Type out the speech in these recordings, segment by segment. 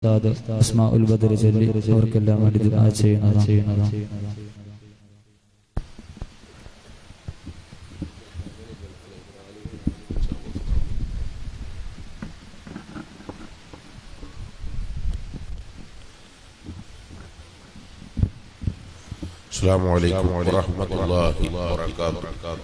ഉസ്താദ് അസ്മാ ഉൽ ബദർ ചൊല്ലി അവർക്കെല്ലാം വേണ്ടി ദുആ ചെയ്യുന്നതാണ് السلام عليكم ورحمة الله وبركاته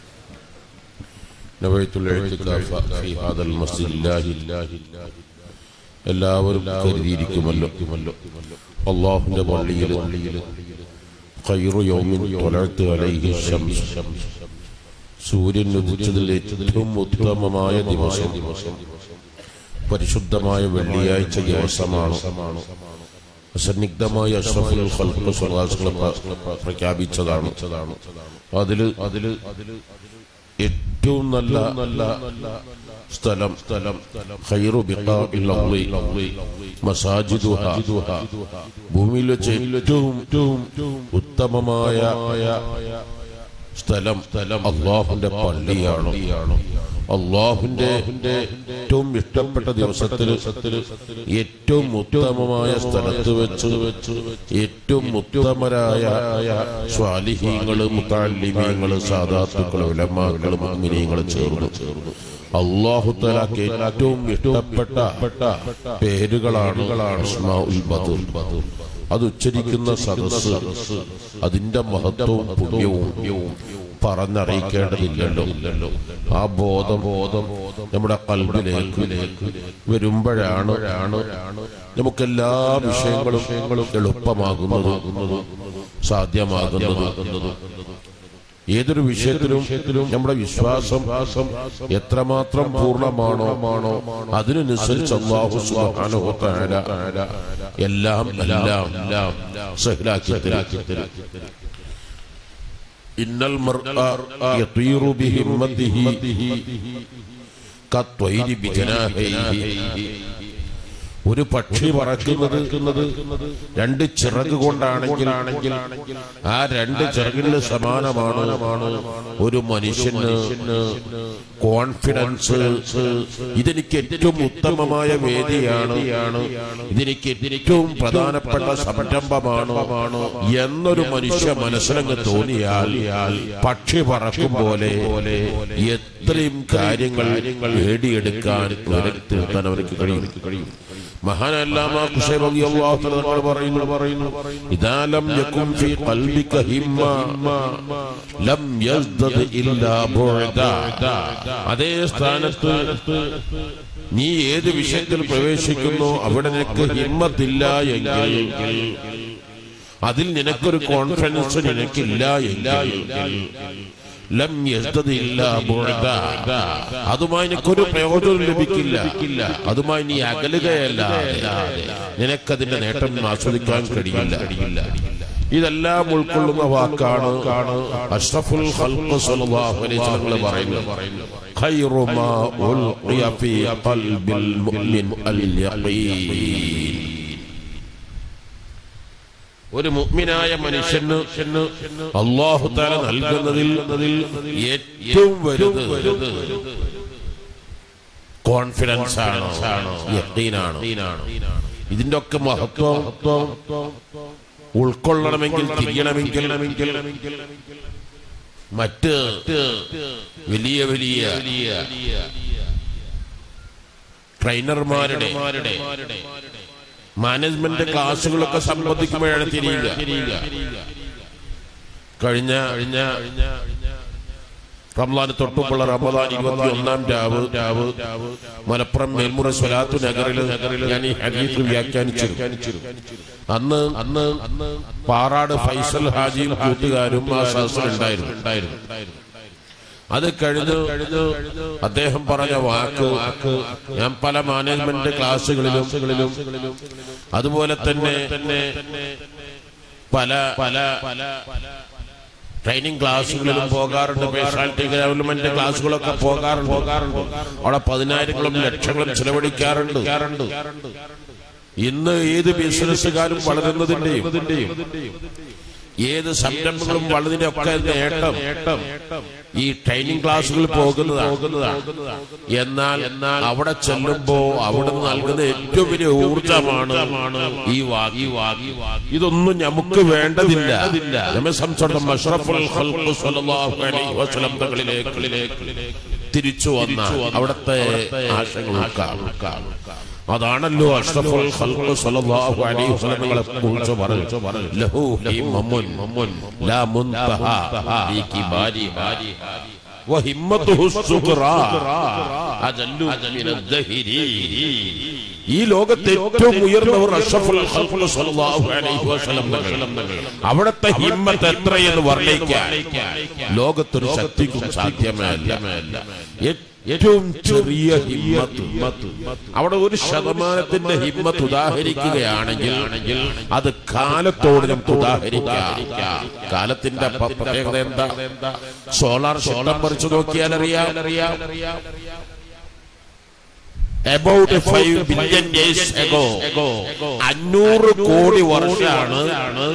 نويت الاعتكاف في هذا المسجد الله എല്ലാവരും കരുതിയിരിക്കുമല്ലോ അള്ളാഹുന്റെ പള്ളിയിൽ ഖൈറു യൗമിൻ തൊലഴത്ത് അലൈഹി ശംസ് സൂര്യൻ ഉദിച്ചതിൽ ഏറ്റവും ഉത്തമമായ ദിവസം പരിശുദ്ധമായ വെള്ളിയാഴ്ച ദിവസമാണ് സന്നിഗ്ധമായ അഷ്റഫുൽ ഖൽഖ് സ്വലാസുകൾ പ്രഖ്യാപിച്ചതാണ് അതില് അതില് ഏറ്റവും നല്ല നല്ല സ്ഥലം സ്ഥലം ഖൈറു ബിഖാഇൽ അർളി മസാജിദുഹ ഭൂമിയിൽ വെച്ച് ഏറ്റവും ഏറ്റവും ഉത്തമമായ സ്ഥലം സ്ഥലം അള്ളാഹുന്റെ പള്ളിയാണ് അള്ളാഹുന്റെ ഏറ്റവും ഇഷ്ടപ്പെട്ട ദിവസത്തിൽ ഏറ്റവും ഉത്തമമായ സ്ഥലത്ത് വെച്ച് വെച്ച് ഏറ്റവും ഉത്തമരായ സ്വാലിഹീങ്ങള് മുത്താലിമീങ്ങള് സാധാത്തുക്കള് ഉലമാക്കള് മുഗ്മിനീങ്ങള് ചേർന്ന് ചേർന്ന് അള്ളാഹു തലാക്ക് ഏറ്റവും ഇഷ്ടപ്പെട്ട പേരുകളാണ് അസ്മാഉൽ ബദർ അത് ഉച്ചരിക്കുന്ന സദസ് അതിന്റെ മഹത്വവും പുണ്യവും പറഞ്ഞറിയിക്കേണ്ടതില്ലല്ലോ ആ ബോധം ബോധം നമ്മുടെ കൽബിലേക്ക് വരുമ്പോഴാണ് നമുക്കെല്ലാ വിഷയങ്ങളും എളുപ്പമാകുന്നത് സാധ്യമാകുന്നത് ഏതൊരു വിഷയത്തിലും നമ്മുടെ വിശ്വാസം എത്രമാത്രം പൂർണ്ണമാണോ അതിനനുസരിച്ച് അള്ളാഹു സുബ്ഹാനഹു വ തആല എല്ലാം എല്ലാം എല്ലാം സഹലാക്കി തരും ഇന്നൽ മർഅ യതീറു ബിഹിമ്മതിഹി കത്വൈരി ബിജനാഹൈഹി ഒരു പക്ഷി പറക്കുന്നത് രണ്ട് ചിറക് കൊണ്ടാണെങ്കിൽ ആ രണ്ട് ചിറകിന് സമാനമാണ് ഒരു മനുഷ്യന് കോൺഫിഡൻസ് ഇതെനിക്ക് ഏറ്റവും ഉത്തമമായ വേദിയാണ് ഇതെനിക്ക് ഏറ്റവും പ്രധാനപ്പെട്ട സംരംഭമാണ് എന്നൊരു മനുഷ്യ മനസ്സിലങ്ങ് തോന്നിയാൽ പക്ഷി പറക്കും പോലെ എത്രയും കാര്യങ്ങൾ നേടിയെടുക്കാൻ തീർത്താൻ അവർക്ക് കഴിയും മഹാനല്ലാമ ഖുശൈബ് റളിയല്ലാഹു തആല തങ്ങൾ പറയുന്നു പറയുന്നു ഇദാ ലം യകുൻ ഫീ ഖൽബിക ഹിമ്മ ലം യസ്ദദ് ഇല്ലാ ബുഅദ അതേ സ്ഥാനത്ത് നീ ഏത് വിഷയത്തിൽ പ്രവേശിക്കുന്നു അവിടെ നിനക്ക് ഹിമ്മത്തില്ല എങ്കിൽ അതിൽ നിനക്കൊരു കോൺഫിഡൻസ് നിനക്കില്ല എങ്കിൽ ലം യസ്തദില്ല ബുഅദ അതുമായി നിനക്കൊരു പ്രയോജനം ലഭിക്കില്ല അതുമായി നീ അകലുകയല്ലാതെ നിനക്കതിന്റെ നേട്ടം ആസ്വദിക്കാൻ കഴിയില്ല ഇതെല്ലാം ഉൾക്കൊള്ളുന്ന വാക്കാണ് അഷ്റഫുൽ ഖൽഖ് സ്വല്ലല്ലാഹു അലൈഹി വസല്ലം പറയുന്നത് ഖൈറു മാ ഉൽഖിയ ഫീ ഖൽബിൽ മുഅ്മിൻ അൽ യഖീൻ ഒരു മുഗ്മിനായ മനുഷ്യന് അള്ളാഹു താല നൽകുന്നതിൽ ഏറ്റവും വലുത് കോൺഫിഡൻസ് ആണ് യഖീനാണ് ഇതിന്റെ ഒക്കെ മഹത്വം ഉൾക്കൊള്ളണമെങ്കിൽ തിരിയണമെങ്കിൽ മറ്റ് വലിയ വലിയ ട്രെയിനർമാരുടെ മാനേജ്മെന്റ് ക്ലാസ്സുകളൊക്കെ സംബന്ധിക്കുമ്പോഴാണ് തിരിയുക കഴിഞ്ഞ കഴിഞ്ഞ റംലാന് തൊട്ടുമുള്ള റമദാൻ ഇരുപത്തി ഒന്നാം രാവ് രാവ് മലപ്പുറം മേൽമുറ സ്വലാത്തു നഗറിൽ നഗറിൽ ഞാൻ ഈ ഹദീസ് വ്യാഖ്യാനിച്ചു അന്ന് അന്ന് അന്ന് പാറാട് ഫൈസൽ ഹാജിയും കൂട്ടുകാരും ആ സദസ്സിലുണ്ടായിരുന്നു ഉണ്ടായിരുന്നു അത് കഴിഞ്ഞു കഴിഞ്ഞു അദ്ദേഹം പറഞ്ഞ വാക്ക് വാക്ക് ഞാൻ പല മാനേജ്മെന്റ് ക്ലാസ്സുകളിലും അതുപോലെ തന്നെ തന്നെ പല പല പല ട്രെയിനിങ് ക്ലാസ്സുകളിലും പോകാറുണ്ട് സ്പെഷ്യാലിറ്റി ഡെവലപ്മെന്റ് ക്ലാസ്സുകളൊക്കെ പോകാറുണ്ട് പോകാറുണ്ട് അവിടെ പതിനായിരങ്ങളും ലക്ഷങ്ങളും ചിലവഴിക്കാറുണ്ട് ഇന്ന് ഏത് ബിസിനസ്സുകാരും വളരുന്നതിന്റെയും ഏത് സംരംഭങ്ങളും വളരെയൊക്കെ നേട്ടം ഈ ട്രെയിനിങ് ക്ലാസ്സുകളിൽ പോകുന്നതാണ് എന്നാൽ എന്നാൽ അവിടെ ചെല്ലുമ്പോ അവിടെ നൽകുന്ന ഏറ്റവും വലിയ ഊർജമാണ് ഈ വാഗി വാഗി ഇതൊന്നും നമുക്ക് വേണ്ടതില്ല നമ്മെ സംബന്ധിച്ചിടത്തോളം അഷ്റഫുൽ ഖൽഖ് സ്വല്ലല്ലാഹു അലൈഹി വസല്ലം തങ്ങളിലേക്ക് തിരിച്ചു വന്ന അവിടുത്തെ ആശയങ്ങൾ ഉൾക്കാം അതാണല്ലോ അഷ്റഫുൽ ഖൽഖ് സ്വല്ലല്ലാഹു അലൈഹി വസല്ലം തങ്ങളെ കുറിച്ച് പറഞ്ഞു ലഹു ഹിമ്മമുൻ ലാ മുൻതഹ ലി കിബാരി وهمته الصغرى أجل من الدهر ഈ ലോകത്തെ ഏറ്റവും ഉയർന്നവർ അഷ്റഫുൽ ഖൽഖ് സ്വല്ലല്ലാഹു അലൈഹി വസല്ലം തങ്ങൾ അവിടുത്തെ ഹിമ്മത്ത് എത്രയെന്ന് വർണ്ണിക്കാൻ ലോകത്തൊരു ശക്തിക്കും സാധ്യമല്ല ഏറ്റവും ചെറിയ ഹിമ്മത്ത് അവിടെ ഒരു ശതമാനത്തിന്റെ ഹിമ്മത്ത് ഉദാഹരിക്കുകയാണെങ്കിൽ അത് കാലത്തോട് നമുക്ക് ഉദാഹരിക്കാം കാലത്തിന്റെ പ- പ്രത്യേകത എന്താ സോളാർ സോളാർ മറിച്ച് നോക്കിയാൽ അറിയാം അറിയാം about five billion days ago അഞ്ഞൂറ് കോടി വർഷമാണ്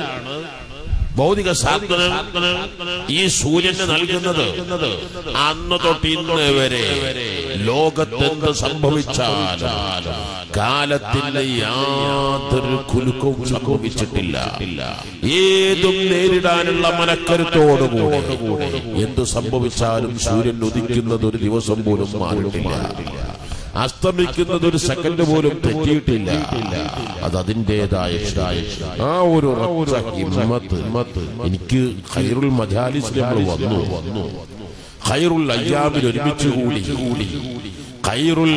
ഭൗതിക സാധന ഈ സൂര്യന് നൽകുന്നത് അന്ന് തൊട്ട് ഇന്ന് വരെ ലോകത്തെന്ത് സംഭവിച്ചാലും കാലത്തിന്റെ യാതൊരു കുലുക്കവും സംഭവിച്ചിട്ടില്ല ഏതും നേരിടാനുള്ള മനക്കരുത്തോടുകൂടെ എന്ത് സംഭവിച്ചാലും സൂര്യൻ ഉദിക്കുന്നത് ഒരു ദിവസം പോലും മാറിയിട്ടില്ല അസ്തമിക്കുന്നത് ഒരു സെക്കൻഡ് പോലും തെറ്റിയിട്ടില്ല അത് അതിൻ്റെതായ ആ ഒരു ഉറച്ച ഹിമ്മത്ത് എനിക്ക് ഖൈറുൽ മജാലിസ് നമ്മൾ വന്നു വന്നു ഖൈറുൽ അയ്യാമിൽ ഒരുമിച്ച് കൂടി കൂടി ഖൈറുൽ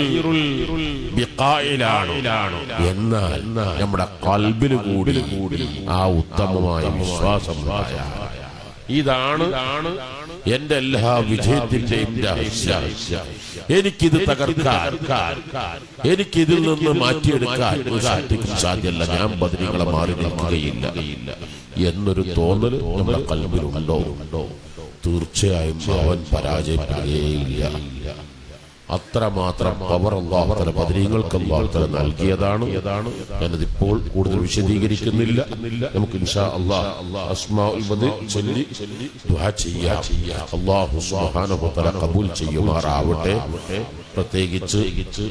ബിഖായിലാണ് എന്നാൽ നമ്മുടെ കൽബിൽ കൂടി കൂടി ആ ഉത്തമമായ വിശ്വാസം ഇതാണ് എന്റെ എല്ലാ വിജയത്തിന്റെയും രഹസ്യം എനിക്കിത് തകർക്കാൻ എനിക്കിതിൽ നിന്ന് മാറ്റിയെടുക്കാൻ ഒരു ശക്തിക്കും സാധ്യമല്ല ഞാൻ ബദരികളെ മാറി നിൽക്കുകയില്ല എന്നൊരു തോന്നൽ നമ്മുടെ കൽബിലുണ്ടോ ഉണ്ടോ തീർച്ചയായും അവൻ പരാജയപ്പെടുകയില്ല അത്രമാത്രം പവർ അള്ളാഹുത്തല ബദരീങ്ങൾക്ക് അള്ളാഹുത്തല നൽകിയതാണ് ഞാനതിപ്പോൾ കൂടുതൽ വിശദീകരിക്കുന്നില്ല നമുക്ക് ഇൻഷാ അള്ളാഹ് അസ്മാഉൽ ബദർ ചൊല്ലി ദുആ ചെയ്യാം അള്ളാഹു സുബ്ഹാനഹു വതആല കബൂൽ ചെയ്യുമാറാവട്ടെ പ്രത്യേകിച്ച്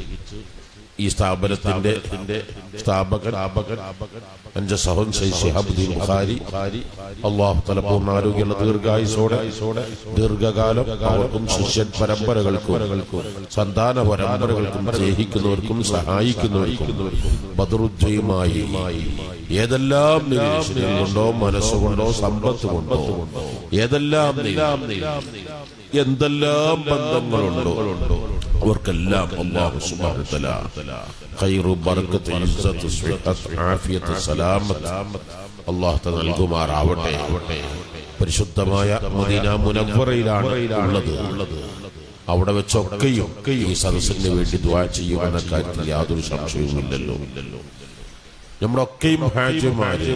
ഈ സ്ഥാപനത്തിന്റെ സ്ഥാപകൻ അഞ്ച് സഹൻ ശിഹാബുദ്ദീൻ ബുഖാരി അള്ളാഹു തല പൂർണ്ണാരോഗ്യമുള്ള ദീർഘായുസോടെ ദീർഘകാലം അവർക്കും ശിഷ്യൻ പരമ്പരകൾക്കും സന്താന പരമ്പരകൾക്കും സ്നേഹിക്കുന്നവർക്കും സഹായിക്കുന്നവർക്കും ബദറുദ്ജയുമായി ഏതെല്ലാം നിരീക്ഷണം കൊണ്ടോ മനസ്സുകൊണ്ടോ സമ്പത്ത് കൊണ്ടോ ഏതെല്ലാം നില- എന്തെല്ലാം ബന്ധങ്ങളുണ്ടോ അവർക്കെല്ലാം അല്ലാഹു സുബ്ഹാനഹു വ തആല ഖൈറു ബർക്കത്ത് ഇസ്സത്ത് സ്വഹത്ത് ആഫിയത്ത് സലാമത്ത് അല്ലാഹു തആല നൽകുമാറാവട്ടെ പരിശുദ്ധമായ മദീന മുനവ്വറയിലാണ് ഉള്ളത് അവിടെ വെച്ചൊക്കെയും ഈ സദസ്സിന് വേണ്ടി ദുആ ചെയ്യുമെന്ന കാര്യത്തിൽ യാതൊരു സംശയവുമില്ലല്ലോ നമ്മുടെ ഒക്കെയും ഹാജിമാര്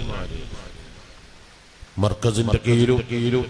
മർക്കസിന്റെ കീഴിലും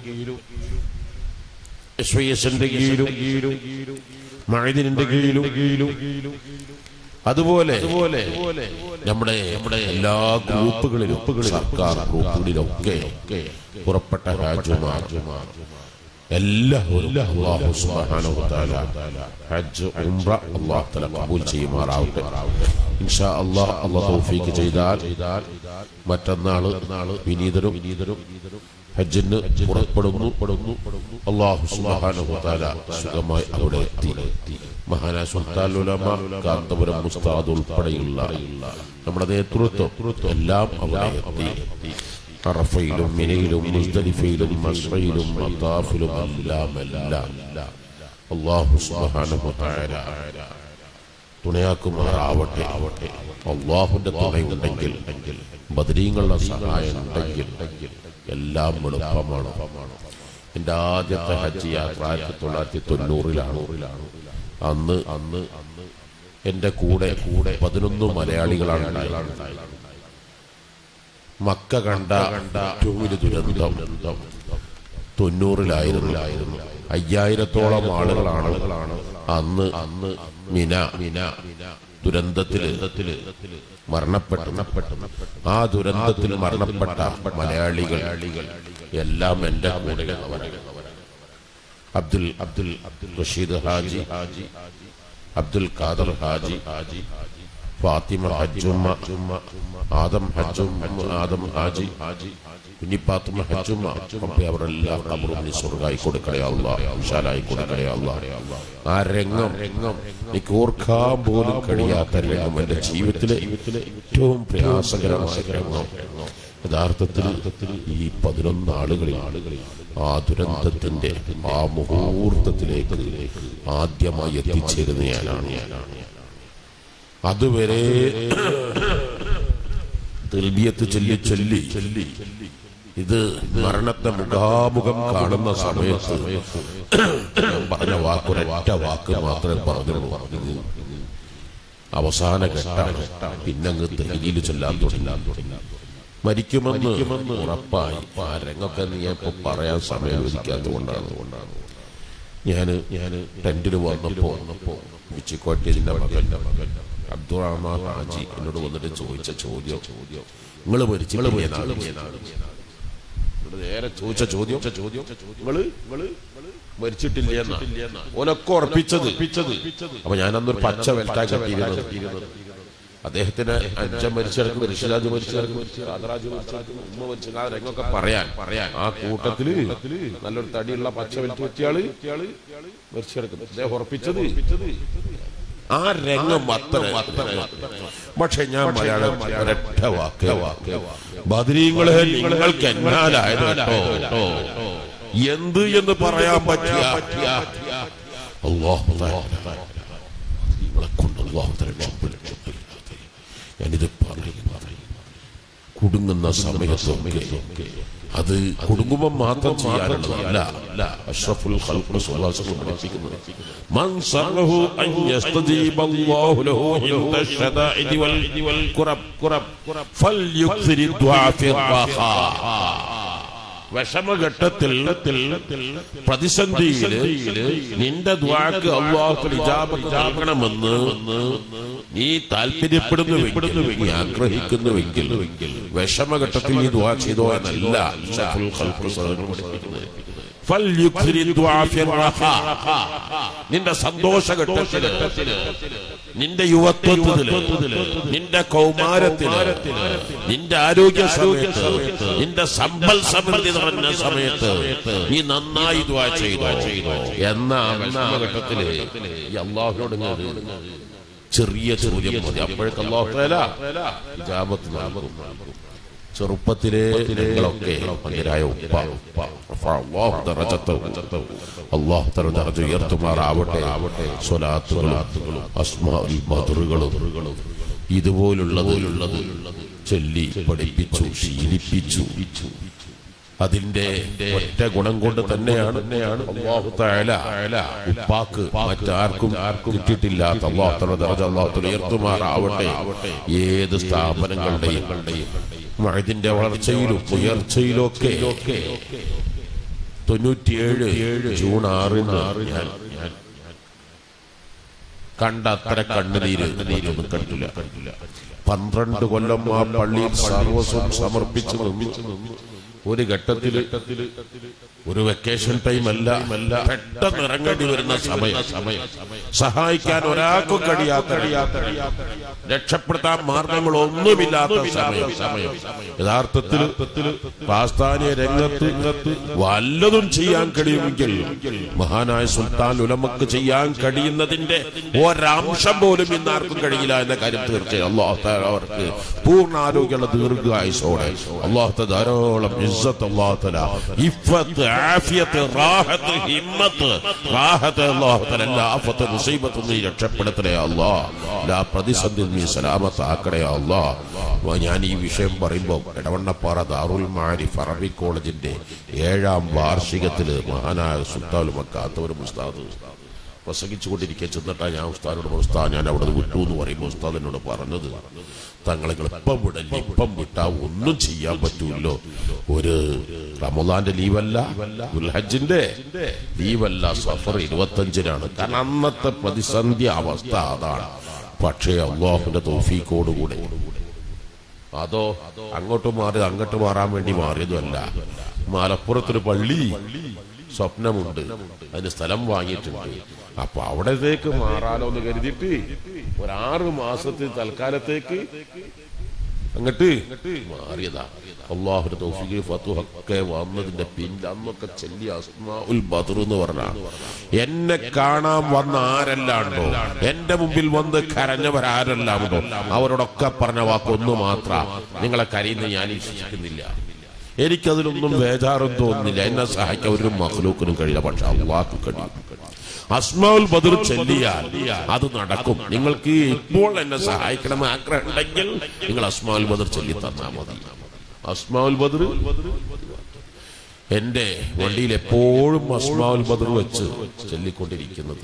എസ് വൈ എസിന്റെ കീഴിലും മഴദിനിന്റെ കീഴിലും അതുപോലെ നമ്മുടെ നമ്മുടെ എല്ലാ ഗ്രൂപ്പുകളിലും സർക്കാർ ഗ്രൂപ്പുകളിലൊക്കെ പുറപ്പെട്ട രാജ്യമാർ എല്ലാവരും അല്ലാഹു സുബ്ഹാനഹു വ തആല ഹജ്ജ് ഉംറ അല്ലാഹു തആല കബൂൽ ചെയ്യുമാറാവട്ടെ ഇൻഷാ അല്ലാഹ് അല്ലാഹു തൗഫീഖ് ചെയ്താൽ മറ്റന്നാള് വിനീതരും വിനീതരും ഹജ്ജിന് പുറപ്പെടുന്നു പെടുന്നു അള്ളാഹു സുബ്ഹാനഹു വ തആല സുഖമായി അവിടെ എത്തി മഹാനായ സുൽത്താൻ ഉലമ കാന്തപുരം മുസ്താദ് ഉൾപ്പെടെയുള്ള നമ്മുടെ നേതൃത്വം എല്ലാം അവിടെ എത്തി അറഫയിലും മിനയിലും മുസ്ദലിഫയിലും മസ്റയിലും മത്താഫിലും എല്ലാം എല്ലാം അള്ളാഹു സുബ്ഹാനഹു വ തആല തുണയാക്കുമാറാവട്ടെ ആവട്ടെ അള്ളാഹുന്റെ തുണയുണ്ടെങ്കിൽ ബദരീങ്ങളുടെ സഹായം ഉണ്ടെങ്കിൽ എല്ലാം എളുപ്പമാണ് എന്റെ ആദ്യത്തെ ഹജ്ജ് യാത്ര ആയിരത്തി തൊള്ളായിരത്തി തൊണ്ണൂറിലാണ് അന്ന് അന്ന് എന്റെ കൂടെ കൂടെ പതിനൊന്ന് മലയാളികളാണ് ഉണ്ടായിരുന്നത്. മക്ക കണ്ട ഏറ്റവും വലിയ ദുരന്തം തൊണ്ണൂറിലായിരുന്നു അയ്യായിരത്തോളം ആളുകളാണ് അന്ന് അന്ന് മിന മിന ദുരന്തത്തില് മരണപ്പെട്ടു ആ ദുരന്തത്തിൽ മരണപ്പെട്ട മലയാളികൾ എല്ലാം എന്റെ കൂടെയുള്ളവരാണ് അബ്ദുൽ അബ്ദുൽ അബ്ദുൽ റഷീദ് ഹാജി അബ്ദുൽ ഖാദർ ഹാജി ഹാജി ഫാത്തിമ ഹജ്ജുമ്മ ആദം ഹജ്ജും ആദം ഹാജി ഹാജി കുഞ്ഞിപ്പാത്തുമ്മ ഹജ്ജുമ്മ അപ്പൊ അവരെല്ലാം കബറും നീ സ്വർഗായി കൊടുക്കണയല്ല വിശാലായി കൊടുക്കണയല്ല ആ രംഗം രംഗം എനിക്ക് ഓർക്കാൻ പോലും കഴിയാത്ത രംഗം എന്റെ ജീവിതത്തിലെ ഏറ്റവും പ്രയാസകരമായ രംഗം യഥാർത്ഥത്തിൽ ഈ പതിനൊന്ന് ആളുകളിൽ ആളുകളിൽ ആ ദുരന്തത്തിന്റെ ആ മുഹൂർത്തത്തിലേക്ക് ആദ്യമായി എത്തിച്ചേരുന്ന ഞാനാണ് ഞാനാണ് അതുവരെ തെൽബിയത്ത് ചൊല്ലി ചൊല്ലി ചൊല്ലി ഇത് മരണത്തെ മുഖാമുഖം കാണുന്ന സമയത്ത് ഞാൻ പറഞ്ഞ വാക്കൊരൊറ്റ വാക്ക് മാത്രമേ പറഞ്ഞുള്ളൂ പറഞ്ഞത് അവസാന ഘട്ടമാണ് പിന്നങ്ങ് തെലുങ്കിൽ ചൊല്ലാൻ തുടങ്ങി മരിക്കുമെന്ന് ഉറപ്പായി ആ രംഗൊക്കെ നീ ഇപ്പൊ പറയാൻ സമയം അനുവദിക്കാത്തതുകൊണ്ടാണ് കൊണ്ടാണ് ഞാന് ഞാന് ടെന്റിൽ വന്നപ്പോ വന്നപ്പോ വിച്ചിക്കോട്ടിയതിന്റെ മകന്റെ മകൻ അബ്ദുറഹ്മാൻ ഹാജി എന്നോട് വന്നിട്ട് ചോദിച്ച ചോദ്യം ചോദ്യം നിങ്ങൾ മരിച്ചു നേരെ ചോദിച്ച ചോദ്യം ചോദ്യം നിങ്ങള് നിങ്ങള് മരിച്ചിട്ടില്ല ഓനൊക്കെ ഉറപ്പിച്ചത് അപ്പൊ ഞാനന്നൊരു പച്ച വെൽറ്റാ കെട്ടിയിരുന്നത് അദ്ദേഹത്തിന് അഞ്ചം മരിച്ചിടക്കും ഋഷിരാജ് മരിച്ചിടക്കും രാജരാജ് മരിച്ചിടക്കും ഉമ്മ മരിച്ചു ആ രംഗമൊക്കെ പറയാൻ പറയാൻ ആ കൂട്ടത്തില് നല്ലൊരു തടിയുള്ള പച്ച വെൽറ്റ് പറ്റിയാള് മരിച്ചിടക്കും അദ്ദേഹം ഉറപ്പിച്ചത് ആ രംഗം അത്ര അത്ര പക്ഷെ ഞാൻ മലയാളം ഒരൊറ്റ വാക്ക് വാക്ക് ബദരീങ്ങളെ നിങ്ങൾക്ക് എന്നാലായത് കേട്ടോ എന്ത് എന്ന് പറയാൻ പറ്റിയ അള്ളാഹു നിങ്ങളെ കൊണ്ട് അള്ളാഹു രക്ഷപ്പെടുത്തുന്നില്ലാതെ ഞാനിത് പറയും പറയും കുടുങ്ങുന്ന സമയത്തൊക്കെ അത് കുടുംബം മാത്രം ചെയ്യാനുള്ളതല്ല അഷ്റഫുൽ ഖൽഖ് സ്വല്ലല്ലാഹു പഠിപ്പിക്കുന്നത് മൻ സർഹു അൻ യസ്തജീബ അല്ലാഹു ലഹു ഇൻദ ശദാഇദി വൽ ഖുറബ് ഖുറബ് ഫൽയുക്സിരി ദുആ ഫി റഖാ വിഷമഘട്ടത്തിൽ പ്രതിസന്ധിയിൽ നിന്റെ ദ്വാക്ക് അള്ളാഹു ഇജാബത്താകണമെന്ന് നീ താല്പര്യപ്പെടുന്നുവെങ്കിൽ നീ ആഗ്രഹിക്കുന്നുവെങ്കിൽ വിഷമഘട്ടത്തിൽ നീ ദ്വാ ചെയ്തോ എന്നല്ല അഷ്റഫുൽ ഖൽഖ് സ്വല്ലല്ലാഹു പഠിപ്പിക്കുന്നത് ഫൽയുക്സിരി ദുആ ഫി റഖാ. നിന്റെ സന്തോഷഘട്ടത്തില് നിന്റെ യുവത്വത്തില് നിന്റെ കൗമാരത്തില് നിന്റെ ആരോഗ്യ സമയത്ത് നിന്റെ സമ്പൽ സമൃദ്ധി നിറഞ്ഞ സമയത്ത് നീ നന്നായി ദ്വാ ചെയ്തോ എന്ന വിഷമഘട്ടത്തില് ഈ അള്ളാഹുനോട് ഇങ്ങോട്ട് ചെറിയ ചോദ്യം മതി അപ്പോഴേക്ക് അള്ളാഹു തആല ഇജാബത്ത് നൽകും ചെറുപ്പത്തിലെ നിങ്ങളൊക്കെ പങ്കരായ ഉപ്പ അള്ളാഹു ദറജത്തഹു അള്ളാഹു തആല ദറജ ഉയർത്തുമാറാവട്ടെ ആവട്ടെ സ്വലാത്തുകളും അസ്മാഉൽ മദ്റുകളും ഇതുപോലുള്ളത് ചൊല്ലി പഠിപ്പിച്ചു ശീലിപ്പിച്ചു അതിന്റെ ഒറ്റ ഗുണം കൊണ്ട് തന്നെയാണ് അല്ലാഹു തആല ഉപ്പാക്ക് മറ്റാർക്കും ആർക്കും കിട്ടിയിട്ടില്ലാത്ത അല്ലാഹു തആല ദറജ അല്ലാഹു തആല ഉയർത്തുമാറാവട്ടെ ഏത് സ്ഥാപനങ്ങളുടെയും മഴതിന്റെ വളർച്ചയിലും ഉയർച്ചയിലും ഒക്കെ തൊണ്ണൂറ്റിയേഴ് ജൂൺ ആറിന് ഞാൻ ഞാൻ കണ്ട അത്ര കണ്ണുനീര് നീരൊന്നും കണ്ടില്ല പന്ത്രണ്ട് കൊല്ലം ആ പള്ളിയിൽ സർവസ്വം സമർപ്പിച്ചു നിന്നു ഒരു ഘട്ടത്തില് ഒരു വെക്കേഷൻ ടൈം അല്ല പെട്ടെന്ന് ഇറങ്ങേണ്ടി വരുന്ന സമയം സമയം സഹായിക്കാൻ ഒരാൾക്കും കഴിയാത്ത രക്ഷപ്പെടുത്താൻ മാർഗങ്ങളൊന്നുമില്ലാത്ത സമയം സമയം യഥാർത്ഥത്തിൽ പാസ്താനിയ രംഗത്ത് വല്ലതും ചെയ്യാൻ കഴിയുമെങ്കിൽ മഹാനായ സുൽത്താൻ ഉലമക്ക് ചെയ്യാൻ കഴിയുന്നതിന്റെ ഒരംശം പോലും ഇന്ന് ആർക്കും കഴിയില്ല എന്ന കാര്യം തീർച്ചയായും അള്ളാഹു തആല അവർക്ക് പൂർണ്ണ ആരോഗ്യമുള്ള ദീർഘായുസോടെ അള്ളാഹു ധാരാളം ഇസ്സത്ത് അള്ളാഹു തആല ഇഫത്ത് ആഫിയത്ത് റാഹത്ത് ഹിമ്മത്ത് റാഹത്ത് അള്ളാഹു തആല എല്ലാ ആഫത്ത് മുസീബത്തും നീ രക്ഷപ്പെടുത്തണേ അള്ളാഹ് എല്ലാ പ്രതിസന്ധി നീ സലാമത്താക്കണേ അള്ളാഹ് ഞാൻ ഈ വിഷയം പറയുമ്പോൾ ഇടവണ്ണപ്പാറ ദാറുൽ മാരിഫ് അറബിക് കോളേജിന്റെ ഏഴാം വാർഷികത്തില് മഹാനായ സുൽത്താൻ മക്കാത്തവരും ഉസ്താദ് പ്രസംഗിച്ചുകൊണ്ടിരിക്കെ ചെന്നിട്ടാ ഞാൻ ഉസ്താദിനോട് പറഞ്ഞു, ഉസ്താദ് ഞാൻ അവിടെ വിട്ടു എന്ന് പറയുമ്പോൾ ഉസ്താദ് എന്നോട് പറഞ്ഞത് തങ്ങളെ ഇപ്പം വിടല്ല ഇപ്പം വിട്ടാ ഒന്നും ചെയ്യാൻ പറ്റൂല്ലോ ഒരു റമദാന്റെ ലീവല്ല ദുൽഹജ്ജിന്റെ ലീവല്ല സഫർ ഇരുപത്തഞ്ചിനാണ് കാരണം അന്നത്തെ പ്രതിസന്ധി അവസ്ഥ അതാണ് പക്ഷേ അള്ളാഹുന്റെ തോഫീക്കോടുകൂടെ അതോ അങ്ങോട്ട് മാറി അങ്ങോട്ട് മാറാൻ വേണ്ടി മാറിയതുമല്ല മലപ്പുറത്തൊരു പള്ളി സ്വപ്നമുണ്ട് അതിന് സ്ഥലം വാങ്ങിയിട്ടുണ്ട് അപ്പൊ അവിടത്തേക്ക് മാറാലോ എന്ന് കരുതിയിട്ട് ഒരാറ് മാസത്തിൽ തൽക്കാലത്തേക്ക് അങ്ങട്ട് മാറിയതാ അള്ളാഹുന്റെ തൗഫീഖ് ഫത്തുഹൊക്കെ വന്നതിന്റെ പിന്നിൽ അന്നൊക്കെ ചെല്ലിയ അസ്മാഉൽ ബദർ എന്ന് പറഞ്ഞ എന്നെ കാണാൻ വന്ന ആരെല്ലാണ്ടോ എന്റെ മുമ്പിൽ വന്ന് കരഞ്ഞവരാരെല്ലാം ഉണ്ടോ അവരോടൊക്കെ പറഞ്ഞ വാക്കൊന്നു മാത്ര നിങ്ങളെ കരയുന്ന ഞാൻ വിശ്വസിക്കുന്നില്ല എനിക്കതിലൊന്നും വേജാറും തോന്നുന്നില്ല എന്നെ സഹായിക്കാൻ ഒരു മഹ്ലൂക്കിനും കഴിയില്ല പക്ഷെ അള്ളാഹു കഴിയും അസ്മാഉൽ ബദർ ചെല്ലിയാൽ അത് നടക്കും നിങ്ങൾക്ക് ഇപ്പോൾ എന്നെ സഹായിക്കണം ആഗ്രഹം ഉണ്ടെങ്കിൽ നിങ്ങൾ അസ്മാഉൽ ബദർ ചൊല്ലി തന്നാൽ മതി അസ്മാഉൽ ബദർ എന്റെ വണ്ടിയിൽ എപ്പോഴും അസ്മാഉൽ ബദർ വെച്ച് ചൊല്ലിക്കൊണ്ടിരിക്കുന്നത്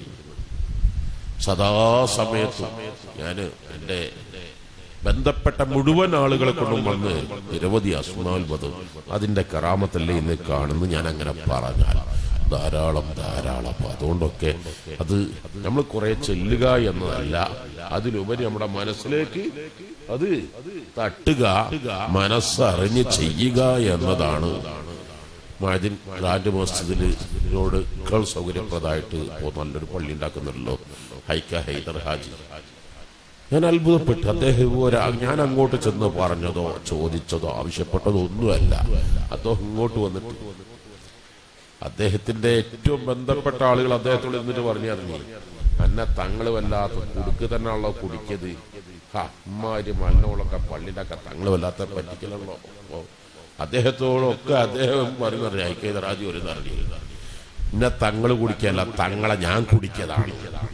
സദാസമയത്തും ഞാൻ എന്റെ ബന്ധപ്പെട്ട മുഴുവൻ ആളുകളെ കൊണ്ടും വന്ന് നിരവധി അസ്മാൽ ബദർ അതിന്റെ കറാമത്തല്ലേ ഇന്ന് കാണുന്നു ഞാൻ അങ്ങനെ പറഞ്ഞാൽ ധാരാളം ധാരാളം അപ്പൊ അതുകൊണ്ടൊക്കെ അത് നമ്മൾ കുറെ ചെല്ലുക എന്നതല്ല അതിലുപരി നമ്മുടെ മനസ്സിലേക്ക് അത് തട്ടുക മനസ്സറിഞ്ഞ് ചെയ്യുക എന്നതാണ് മാജിൻ ഗ്രാൻഡ് മസ്ജിദിനോട് കൾ സൗകര്യപ്രദമായിട്ട് ഇപ്പോ നല്ലൊരു പള്ളി ഉണ്ടാക്കുന്നുണ്ടല്ലോ ഹൈക്ക ഹൈദർ ഹാജി ഞാൻ അത്ഭുതപ്പെട്ടു അദ്ദേഹം ഒരു ഞാൻ അങ്ങോട്ട് ചെന്ന് പറഞ്ഞതോ ചോദിച്ചതോ ആവശ്യപ്പെട്ടതോ ഒന്നുമല്ല അദ്ദേഹം ഇങ്ങോട്ട് വന്നിട്ട് അദ്ദേഹത്തിന്റെ ഏറ്റവും ബന്ധപ്പെട്ട ആളുകൾ അദ്ദേഹത്തോട് എന്നിട്ട് പറഞ്ഞു ഇറങ്ങി അന്നെ തങ്ങള് വല്ലാത്ത കുടുക്ക് തന്നെയാണല്ലോ കുടിക്കത് അമ്മാര് മണ്ണോളൊക്കെ പള്ളിയിലൊക്കെ തങ്ങള് വല്ലാത്ത പറ്റിക്കലല്ലോ ഓ അദ്ദേഹത്തോടൊക്കെ അദ്ദേഹം പറയുന്നത് ഐക്യത രാജി ഒരു അറിയില്ല എന്നെ തങ്ങള് കുടിക്കല്ല തങ്ങളെ ഞാൻ കുടിക്കതാണ്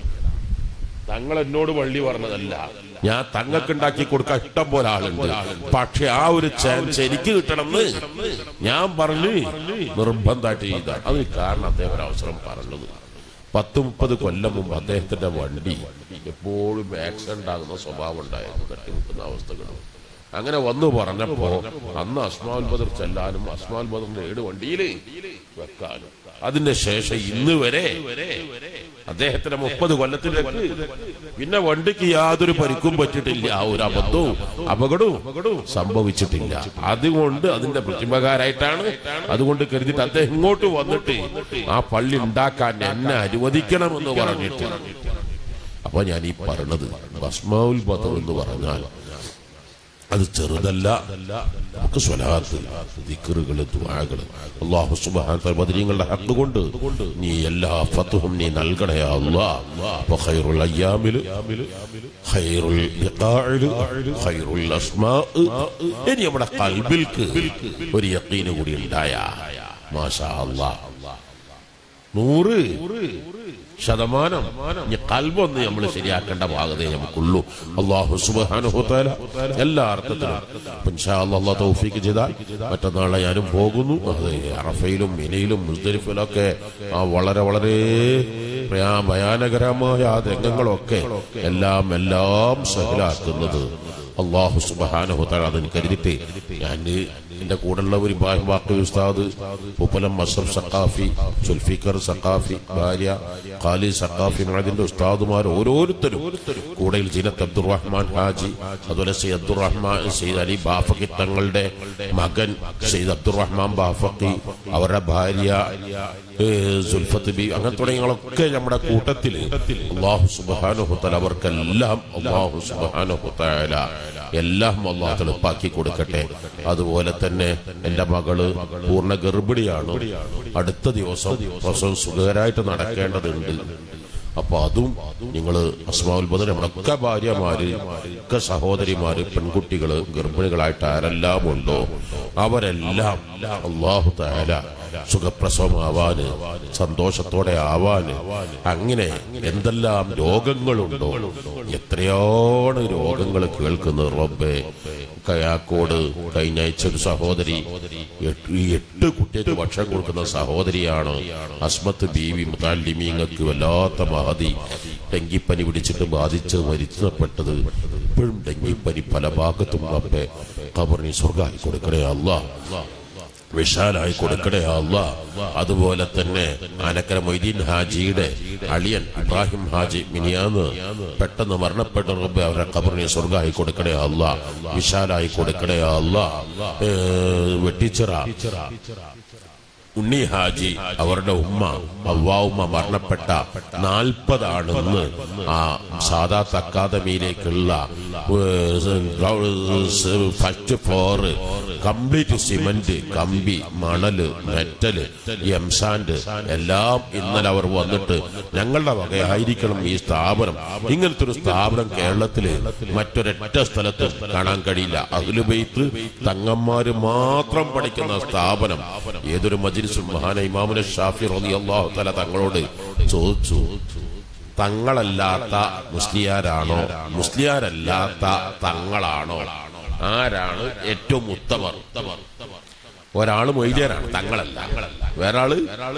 തങ്ങൾ എന്നോട് വള്ളി പറഞ്ഞതല്ല ഞാൻ തങ്ങൾക്ക് ഉണ്ടാക്കി കൊടുക്കാൻ ഇഷ്ടം പോലെ ആളുണ്ട് പക്ഷെ ആ ഒരു ചാൻസ് എനിക്ക് കിട്ടണമെന്ന് ഞാൻ പറഞ്ഞു നിർബന്ധമായിട്ട് ചെയ്ത അതിന് കാരണം അദ്ദേഹം ഒരു അവസരം പറഞ്ഞത് പത്ത് മുപ്പത് കൊല്ലം മുമ്പ് അദ്ദേഹത്തിന്റെ വണ്ടി എപ്പോഴും ആക്സിഡന്റ് ആകുന്ന സ്വഭാവം ഉണ്ടായിരുന്നു കെട്ടിമുട്ടുന്ന അവസ്ഥകളും അങ്ങനെ വന്നു പറഞ്ഞപ്പോ അന്ന് അസ്മാൽ ബദർ ചെല്ലാനും അസ്മാൽ ബദറിന്റെ ഏട് വണ്ടിയിൽ വെക്കാനും അതിന്റെ ശേഷം ഇന്ന് വരെ അദ്ദേഹത്തിന്റെ മുപ്പത് കൊല്ലത്തിലേക്ക് പിന്നെ വണ്ടിക്ക് യാതൊരു പരിക്കും പറ്റിയിട്ടില്ല ആ ഒരു അബദ്ധവും അപകടവും സംഭവിച്ചിട്ടില്ല അതുകൊണ്ട് അതിന്റെ പ്രതിമകാരായിട്ടാണ് അതുകൊണ്ട് കരുതിയിട്ട് അദ്ദേഹം ഇങ്ങോട്ട് വന്നിട്ട് ആ പള്ളി ഉണ്ടാക്കാൻ എന്നെ അനുവദിക്കണമെന്ന് പറഞ്ഞിട്ട് അപ്പൊ ഞാൻ ഈ പറഞ്ഞത് ഭസ്മാവുൽ ബദർ എന്ന് പറഞ്ഞാൽ അത് ചെറുതല്ല നമുക്ക് സ്വലാത്ത് ദിക്കറുകള് ദുആകള് അല്ലാഹു സുബ്ഹാനഹു വതആല ബദരീങ്ങളുടെ ഹക്ക് കൊണ്ട് നീ എല്ലാ ഫത്തുഹും നീ നൽകണേ യാ അല്ലാഹ് അപ്പൊ ഖൈറുൽ അയ്യാമിൽ ഖൈറുൽ ലിഖാഇൽ ഖൈറുൽ അസ്മാ ഇനി നമ്മുടെ ഖൽബിൽക്ക് ഒരു യഖീന് കൂടി ഉണ്ടായ മാഷാ അല്ലാഹ് നൂറ് ശതമാനം ഇനി കൽബൊന്ന് നമ്മൾ ശരിയാക്കേണ്ട ഭാഗതേ നമുക്കുള്ളൂ അള്ളാഹു സുബാനുഹോത്താല എല്ലാ അർത്ഥത്തിലും ഇൻഷാ അല്ലാഹ് അല്ലാഹ് തൗഫീക്ക് ചെയ്താൽ മറ്റന്നാളെ ഞാനും പോകുന്നു അത് അറഫയിലും മിനയിലും മുസ്ദലിഫിലും ഒക്കെ ആ വളരെ വളരെ ഭയാ- ഭയാനകരമായ ആ രംഗങ്ങളൊക്കെ എല്ലാം എല്ലാം സഹലാക്കുന്നത് അള്ളാഹു സുബാനുഹോത്താല അതിന് കരുതിട്ട് ഞാൻ എന്റെ കൂടെയുള്ള ഒരു ഇബ്രാഹിം വാക്കി ഉസ്താദ് ഉപ്പലം അഷ്റഫ് സഖാഫി സുൽഫിക്കർ സഖാഫി ഭാര്യ ഖാലി സഖാഫി അതിന്റെ ഉസ്താദുമാർ ഓരോരുത്തരും കൂടെയിൽ ജീനത്ത് അബ്ദുറഹ്മാൻ ഹാജി അതുപോലെ സയ്യിദ് അബ്ദുറഹ്മാൻ സയ്യിദ് അലി ബാഫക്കി തങ്ങളുടെ മകൻ സയ്യിദ് അബ്ദുറഹ്മാൻ ബാഫക്കി അവരുടെ ഭാര്യ ഏ, സുൽഫത്ത് ബി അങ്ങനെ തുടങ്ങിയങ്ങളൊക്കെ നമ്മുടെ കൂട്ടത്തിൽ അള്ളാഹു സുബാനുഹുത്തല അവർക്കെല്ലാം അള്ളാഹു സുബാനുഹുത്തല എല്ലാം അള്ളാഹു എളുപ്പാക്കി കൊടുക്കട്ടെ അതുപോലെ തന്നെ എന്റെ മകള് പൂർണ്ണ ഗർഭിണിയാണ് അടുത്ത ദിവസം പ്രസവം സുഖകരമായിട്ട് നടക്കേണ്ടതുണ്ട് അപ്പൊ അതും നിങ്ങള് അസ്മാവുൽ ബദർ നമ്മളൊക്കെ ഭാര്യമാര് ഒക്കെ സഹോദരിമാര് പെൺകുട്ടികള് ഗർഭിണികളായിട്ട് ആരെല്ലാം ഉണ്ടോ അവരെല്ലാം അള്ളാഹു താല സുഖപ്രസവമാവാന് സന്തോഷത്തോടെ ആവാന് അങ്ങനെ എന്തെല്ലാം രോഗങ്ങളുണ്ടോ എത്രയാണ് രോഗങ്ങൾ കേൾക്കുന്നത് റബ്ബേ കയാക്കോട് കഴിഞ്ഞ ആഴ്ച ഒരു സഹോദരി എട്ട് ഈ എട്ട് കുട്ടികൾക്ക് ഭക്ഷണം കൊടുക്കുന്ന സഹോദരിയാണ് അസ്മത്ത് ബീവി മുതാലിമീങ്ങൾക്ക് വല്ലാത്ത മഹതി ഡെങ്കിപ്പനി പിടിച്ചിട്ട് ബാധിച്ച് മരിച്ചപ്പെട്ടത് ഇപ്പോഴും ഡെങ്കിപ്പനി പല ഭാഗത്തും റബ്ബെ കബറിന് സ്വർഗായി കൊടുക്കണേ അല്ലാ വിശാലായി കൊടുക്കണേ അല്ല അതുപോലെ തന്നെ ആനക്കര മൊയ്തീൻ ഹാജിയുടെ അളിയൻ ഇബ്രാഹിം ഹാജി മിനിയാന്ന് പെട്ടെന്ന് മരണപ്പെട്ട റബ്ബെ അവരുടെ കബറിനെ സ്വർഗമായി കൊടുക്കണേ അല്ല വിശാലായി കൊടുക്കണേ അല്ല വെട്ടിച്ചിറ ഉണ്ണി ഹാജി അവരുടെ ഉമ്മ അവ്വാവുമ്മ മരണപ്പെട്ട നാൽപ്പതാണെന്ന് ആ സാദാത്ത് അക്കാദമിയിലേക്കുള്ള ഫസ്റ്റ് ഫ്ലോറ് കംപ്ലീറ്റ് സിമന്റ് കമ്പി മണല് മെറ്റല് എംസാൻഡ് എല്ലാം ഇന്നലെ അവർ വന്നിട്ട് ഞങ്ങളുടെ വകയായിരിക്കണം ഈ സ്ഥാപനം ഇങ്ങനത്തെ ഒരു സ്ഥാപനം കേരളത്തില് മറ്റൊരൊറ്റ സ്ഥലത്തും കാണാൻ കഴിയില്ല അഖിലുബൈത്ത് തങ്ങന്മാര് മാത്രം പഠിക്കുന്ന സ്ഥാപനം ഏതൊരു മജിലിസും മഹാന ഇമാമുന ഷാഫി റതി അള്ളാഹു തല തങ്ങളോട് ചോദിച്ചു തങ്ങളല്ലാത്ത മുസ്ലിയാരാണോ മുസ്ലിയാരല്ലാത്ത തങ്ങളാണോ ആരാണ് ഏറ്റവും ഉത്തമർ ഒരാള് മൊയ്ലിയരാണ് തങ്ങളല്ല വേറാള്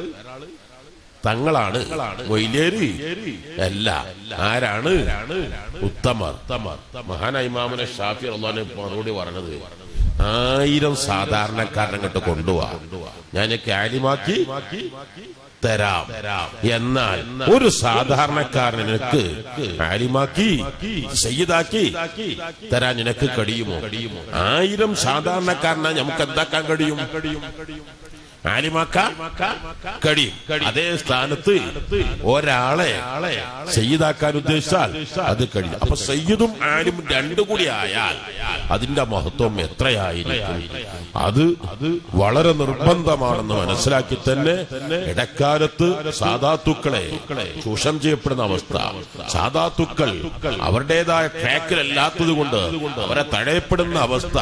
തങ്ങളാണ് മൊയ്ലേര് അല്ല ആരാണ് ഉത്തമർ മഹാനായ ഇമാമുനെ ഷാഫി അള്ളഹാന് മറുപടി പറഞ്ഞത് ആയിരം സാധാരണക്കാരനെ അങ്ങോട്ട് കൊണ്ടുപോവാ ഞാൻ കാര്യമാക്കി തരാം എന്നാൽ ഒരു സാധാരണക്കാരനക്ക് ആലിമാക്കി സയ്യിദാക്കി തരാൻ നിനക്ക് കഴിയുമോ ആയിരം സാധാരണക്കാരനെ നമുക്ക് എന്താക്കാൻ കഴിയും ആലിമാക്കാൻ കഴിയും അതേ സ്ഥാനത്ത് ഒരാളെ സയ്യിദാക്കാൻ ഉദ്ദേശിച്ചാൽ അത് കഴിയും അപ്പൊ സയ്യിദും ആലിമും രണ്ടു കൂടി ആയാൽ അതിന്റെ മഹത്വം എത്രയായിരിക്കും അത് വളരെ നിർബന്ധമാണെന്ന് മനസ്സിലാക്കി തന്നെ ഇടക്കാലത്ത് സാധാത്തുക്കളെ ചൂഷണം ചെയ്യപ്പെടുന്ന അവസ്ഥ സാധാത്തുക്കൾ അവരുടേതായ ട്രാക്കിലല്ലാത്തത് കൊണ്ട് അവരെ തഴയപ്പെടുന്ന അവസ്ഥ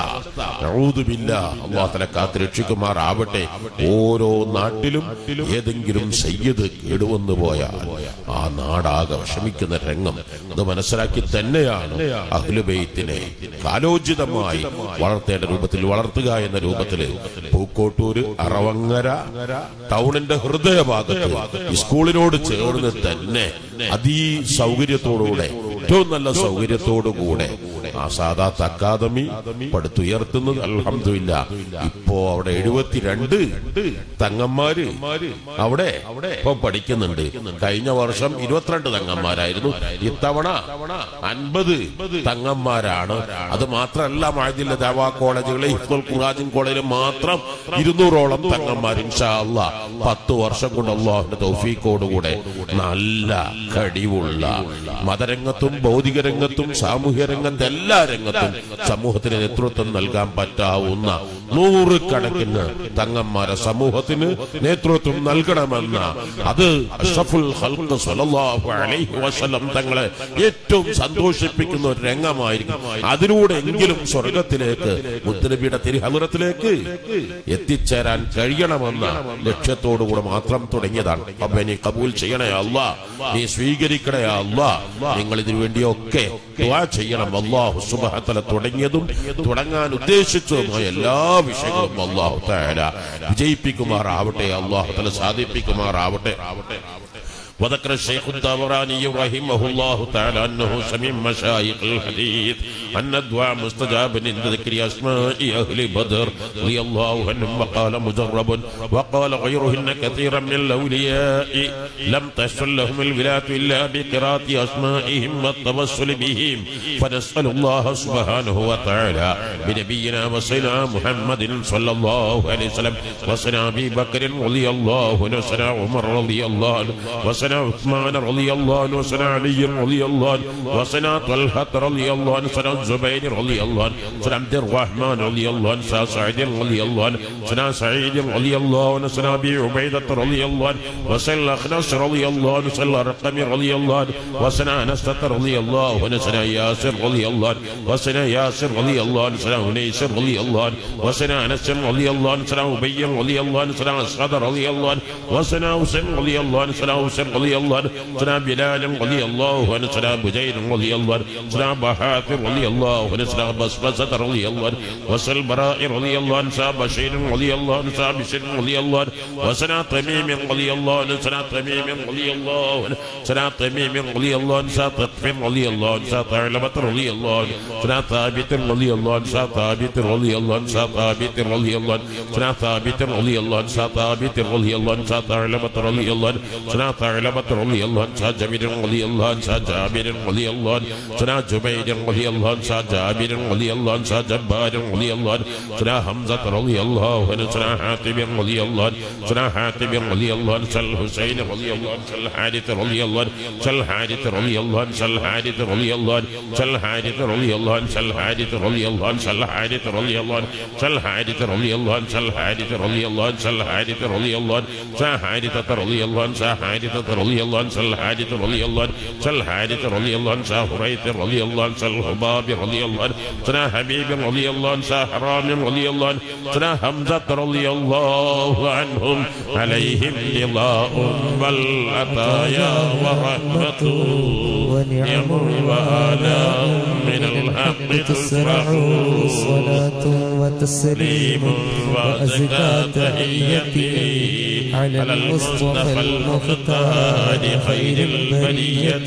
അള്ളാഹല കാത്ത് രക്ഷിക്കുമാറാവട്ടെ ഓരോ നാട്ടിലും ഏതെങ്കിലും സയ്യദ് കേടുവന്നു പോയാൽ ആ നാടാകെ വിഷമിക്കുന്ന രംഗം അത് മനസ്സിലാക്കി തന്നെയാണ് അഖിലുബൈത്തിനെ കാലോചിതമായി വളർത്തേണ്ട രൂപത്തിൽ വളർത്തുക എന്ന രൂപത്തില് പൂക്കോട്ടൂര് അറവങ്ങര ടൗണിന്റെ ഹൃദയഭാഗത്ത് ഈ സ്കൂളിനോട് ചേർന്ന് തന്നെ അതീ സൗകര്യത്തോടുകൂടെ ഏറ്റവും നല്ല സൗകര്യത്തോടുകൂടെ ആ സാദാത്ത് അക്കാദമി പടുത്തുയർത്തുന്നത് അൽഹംദുലില്ല ഇപ്പോ അവിടെ എഴുപത്തിരണ്ട് തങ്ങന്മാര് അവിടെ ഇപ്പൊ പഠിക്കുന്നുണ്ട് കഴിഞ്ഞ വർഷം ഇരുപത്തിരണ്ട് തങ്ങന്മാരായിരുന്നു ഇത്തവണ അൻപത് തങ്ങന്മാരാണ് അത് മാത്രമല്ല മാതില്ല ദേവാ കോളേജുകളെ ഹിഫ്തുൽ ഖുറാജിൻ കോളേജിൽ മാത്രം ഇരുന്നൂറോളം തങ്ങന്മാർ ഇൻഷാ അല്ലാ പത്ത് വർഷം കൊണ്ട് അള്ളാഹുന്റെ തൗഫീഖോടുകൂടെ നല്ല കഴിവുള്ള മതരംഗത്തും ഭൗതിക രംഗത്തും സാമൂഹ്യ രംഗത്തും എല്ലാ രംഗത്തും സമൂഹത്തിന് നേതൃത്വം നൽകാൻ പറ്റാവുന്ന നൂറുകണക്കിന് തങ്ങന്മാരെ സമൂഹത്തിന് നേതൃത്വം നൽകണമെന്ന അത് അഷ്റഫുൽ ഖൽഖ് സ്വല്ലല്ലാഹു അലൈഹി വസല്ലം തങ്ങളെ ഏറ്റവും സന്തോഷിപ്പിക്കുന്ന ഒരു രംഗമായിരിക്കും അതിലൂടെ എങ്കിലും സ്വർഗത്തിലേക്ക് മുത്തനബിയുടെ തിരുഹലത്തിലേക്ക് എത്തിച്ചേരാൻ കഴിയണമെന്ന ലക്ഷ്യത്തോടുകൂടെ മാത്രം തുടങ്ങിയതാണ് അപ്പൊ നീ കബൂൽ ചെയ്യണേ അല്ല നീ സ്വീകരിക്കണേ അല്ല നിങ്ങൾ ഇതിനു വേണ്ടിയൊക്കെ ദുആ ചെയ്യണം അള്ളാഹു സുബഹത്തല തുടങ്ങിയതും തുടങ്ങാൻ ഉദ്ദേശിച്ചതുമായ എല്ലാ വിഷയങ്ങളും അള്ളാഹു തആല വിജയിപ്പിക്കുമാറാവട്ടെ അള്ളാഹു തല സാധിപ്പിക്കുമാറാവട്ടെ وذكر الشيخ الدابراني رحمه الله تعالى أنه سمع مشايخ الحديث أن الدعاء مستجاب عند ذكر أسماء أهل بدر رضي الله عنهم وقال مجرب وقال غيرهن كثيرا من الأولياء لم تحصل لهم الولاية إلا بقراءة أسمائهم والتوسل بهم فنسأل الله سبحانه وتعالى بنبينا وسيدنا محمد صلى الله عليه وسلم وسنا أبي بكر رضي الله عنه وسنا عمر رضي الله عنه وسنا عثمان رضي الله عنه وسنا علي رضي الله عنه وسنا طلحة رضي الله عنه وسنا الزبير رضي الله عنه وسنا عبد الرحمن رضي الله عنه وسنا سعيد رضي الله عنه وسنا سعيد رضي الله عنه وسنا أبي عبيدة رضي الله عنه وسنا الأخنس رضي الله عنه وسنا الرقم رضي الله عنه وسنا أنس رضي الله عنه وسنا ياسر رضي الله عنه وسنا ياسر رضي الله عنه وسنا هنيس رضي الله عنه وسنا أنس رضي الله عنه وسنا أبي رضي الله عنه وسنا أسعد رضي الله عنه وسنا حسين رضي الله عنه وسنا حسين رضي الله عنه سنا بلال رضي الله عنه سنا بجير رضي الله عنه سنا بحاثر رضي الله عنه سنا بسبسة رضي الله عنه وسل براء رضي الله عنه سنا بشير رضي الله عنه سنا بشير رضي الله عنه وسنا تميم رضي الله عنه سنا تميم رضي الله عنه سنا تميم رضي الله عنه سنا تطفير رضي الله عنه سنا ثعلبة رضي الله عنه سنا ثابت رضي الله عنه سنا ثابت رضي الله عنه سنا ثابت رضي الله عنه سنا ثابت رضي الله عنه سنا ثابت رضي الله عنه سنا ثعلبة رضي الله عنه سنا ثعلبة رضي الله عنه سنا جابر رضي الله عنه سنا جابر رضي الله عنه سنا جبير رضي الله عنه سنا جابر رضي الله عنه سنا جبار رضي الله عنه سنا حمزة رضي الله عنه سنا حاتم رضي الله عنه سنا حاتم رضي الله عنه سنا الحسين رضي الله عنه سنا الحارث رضي الله عنه سنا الحارث رضي الله عنه سنا الحارث رضي الله عنه سنا الحارث رضي الله عنه سنا الحارث رضي الله عنه سنا الحارث رضي الله عنه سنا الحارث رضي الله عنه سنا الحارث رضي الله عنه سنا الحارث رضي الله عنه سنا حارثة رضي الله عنه سنا حارثة رضي الله عنه سنا الحارث رضي الله عنه سنا الحارث رضي الله عنه سنا هريث رضي الله عنه سنا الحباب رضي الله عنه سنا حبيب رضي الله عنه سنا حرام رضي الله عنه سنا حمزة رضي الله عنهم عليهم رضاء والعطايا ورحمة ونعم وآلاء من الحق تسرع تسرع صلاة وتسليم وأزكى تحيتي على المصطفى المختار خير البرية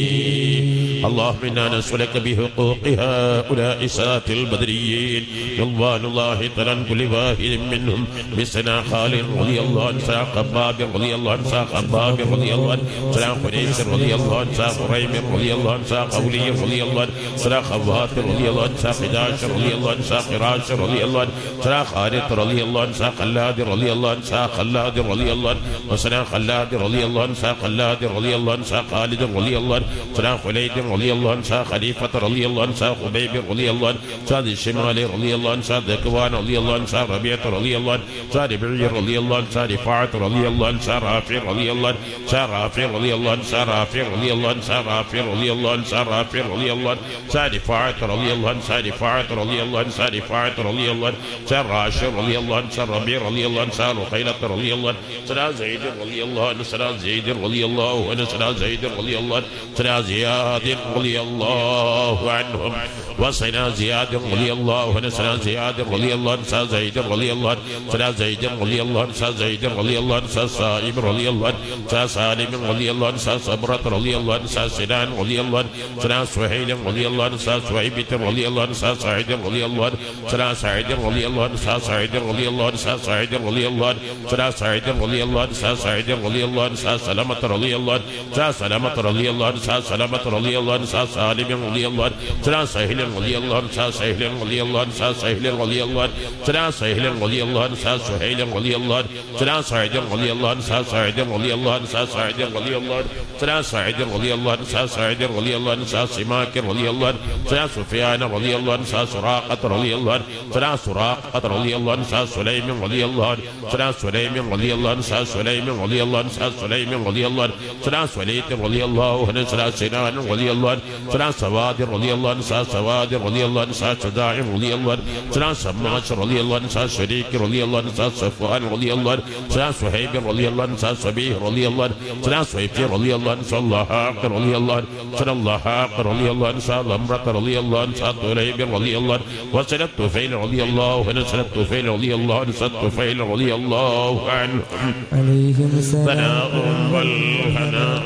اللهم انا نسالك بحقوق هؤلاء سادة البدريين رضوان الله تعالى كل واحد منهم بسنا خالد رضي الله عنه سنا خباب رضي الله عنه سنا خباب رضي الله عنه سنا خنيس رضي الله عنه سنا قريم رضي الله عنه سنا قولي رضي الله عنه سنا خوات رضي الله عنه سنا خداش رضي الله عنه سنا خراش رضي الله عنه سنا خالد رضي الله عنه سنا خلاد رضي الله عنه سنا خلاد رضي الله عنه وسنا خلاد رضي الله عنه سنا خلاد رضي الله عنه سنا خالد رضي الله عنه سنا خليد رضي الله عنه سنا خليفة رضي الله عنه سنا خبيب رضي الله عنه سنا ذي الشمال رضي الله عنه سنا ذكوان رضي الله عنه سنا ربيعة رضي الله عنه سنا ربيع رضي الله عنه سنا رفاعة رضي الله عنه سنا رافع رضي الله عنه سنا رافع رضي الله عنه سنا رافع رضي الله عنه سنا رافع رضي الله عنه سنا رافع رضي الله عنه سنا رفاعة رضي الله عنه سنا رفاعة رضي الله عنه سنا رفاعة رضي الله عنه سنا راشد رضي الله عنه سنا ربيع رضي الله عنه سنا رخيلة رضي الله عنه سنا زيد رضي الله عنه سنا زيد رضي الله عنه سنا زيد رضي الله عنه سنا زياد رضي الله عنهم وسنا زياد رضي الله عنه سنا زياد رضي الله عنه سنا زيد رضي الله عنه سنا زيد رضي الله عنه سنا زيد رضي الله عنه سنا سائب رضي الله عنه سنا سالم رضي الله عنه سنا صبرة رضي الله عنه سنا سنان رضي الله عنه سنا سهيل رضي الله عنه سنا سهيبة رضي الله عنه سنا سعيد رضي الله عنه سنا سعيد رضي الله عنه سنا سعيد رضي الله عنه سنا سعيد رضي الله عنه سنا سعيد رضي الله عنه سنا سعيد رضي الله عنه سنا سلامة رضي الله عنه سنا سلامة رضي الله عنه سنا سلامة رضي الله عنه سنا سالم رضي الله عنه سنا سهيل رضي الله عنه سنا سهيل رضي الله عنه سنا سهيل رضي الله عنه سنا سهيل رضي الله عنه سنا سهيل رضي الله عنه سنا سعيد رضي الله عنه سنا سعيد رضي الله عنه سنا سعيد رضي الله عنه سنا سعيد رضي الله عنه سنا سعيد رضي الله عنه سنا سماك رضي الله عنه سنا سفيان رضي الله عنه سنا سراقة رضي الله عنه سنا سراقة رضي الله عنه سنا سليم رضي الله عنه سنا سليم رضي الله عنه سنا سليم رضي الله عنه سنا سليم رضي الله عنه سنا سليت رضي الله عنه سنا سنان رضي الله عنه سنا سواد رضي الله عنه سنا سواد رضي الله عنه سنا شجاع رضي الله عنه سنا سماش رضي الله عنه سنا شريك رضي الله عنه سنا صفوان رضي الله عنه سنا سهيب رضي الله عنه سنا صبيه رضي الله عنه سنا سويفي رضي الله عنه سنا الله رضي الله عنه سنا الله رضي الله عنه سنا لمرة رضي الله عنه سنا طليب رضي الله عنه وسنا الطفيل رضي الله عنه سنا الطفيل رضي الله عنه سنا الطفيل رضي الله عنه عليهم ثناء سلام والهناء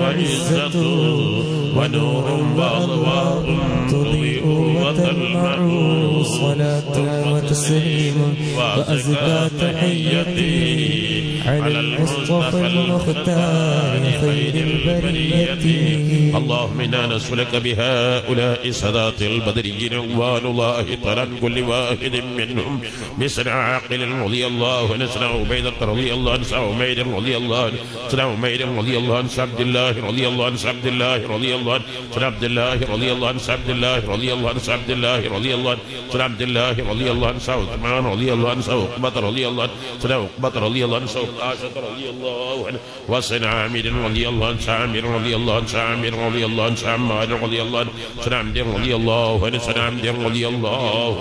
وعزة ونور وأضواء تضيء وتلمع صلاة وتسليم وأزكى تحيتي على المصطفى المختار خير البرية اللهم انا نسالك بهؤلاء سادات البدريين رضوان الله تعالى كل واحد منهم بسنا عاقل رضي الله عنه سنا عبيدة رضي الله عنه سنا عمير رضي الله عنه سنا عمير رضي الله عنه سنا عبد الله رضي الله عنه سنا عبد الله رضي الله عنه سنا عبد الله رضي الله عنه سنا عبد الله رضي الله عنه سنا عبد الله رضي الله عنه سنا عبد الله رضي الله عنه سنا عثمان رضي الله عنه سنا عقبة رضي الله عنه سنا عقبة رضي الله عنه سنا عائشة رضي الله عنه وسنا عامر رضي الله عنه سنا عامر رضي الله عنه سنا عامر رضي الله عنه سنا عمار رضي الله عنه سنا عمد رضي الله عنه سنا عمد رضي الله عنه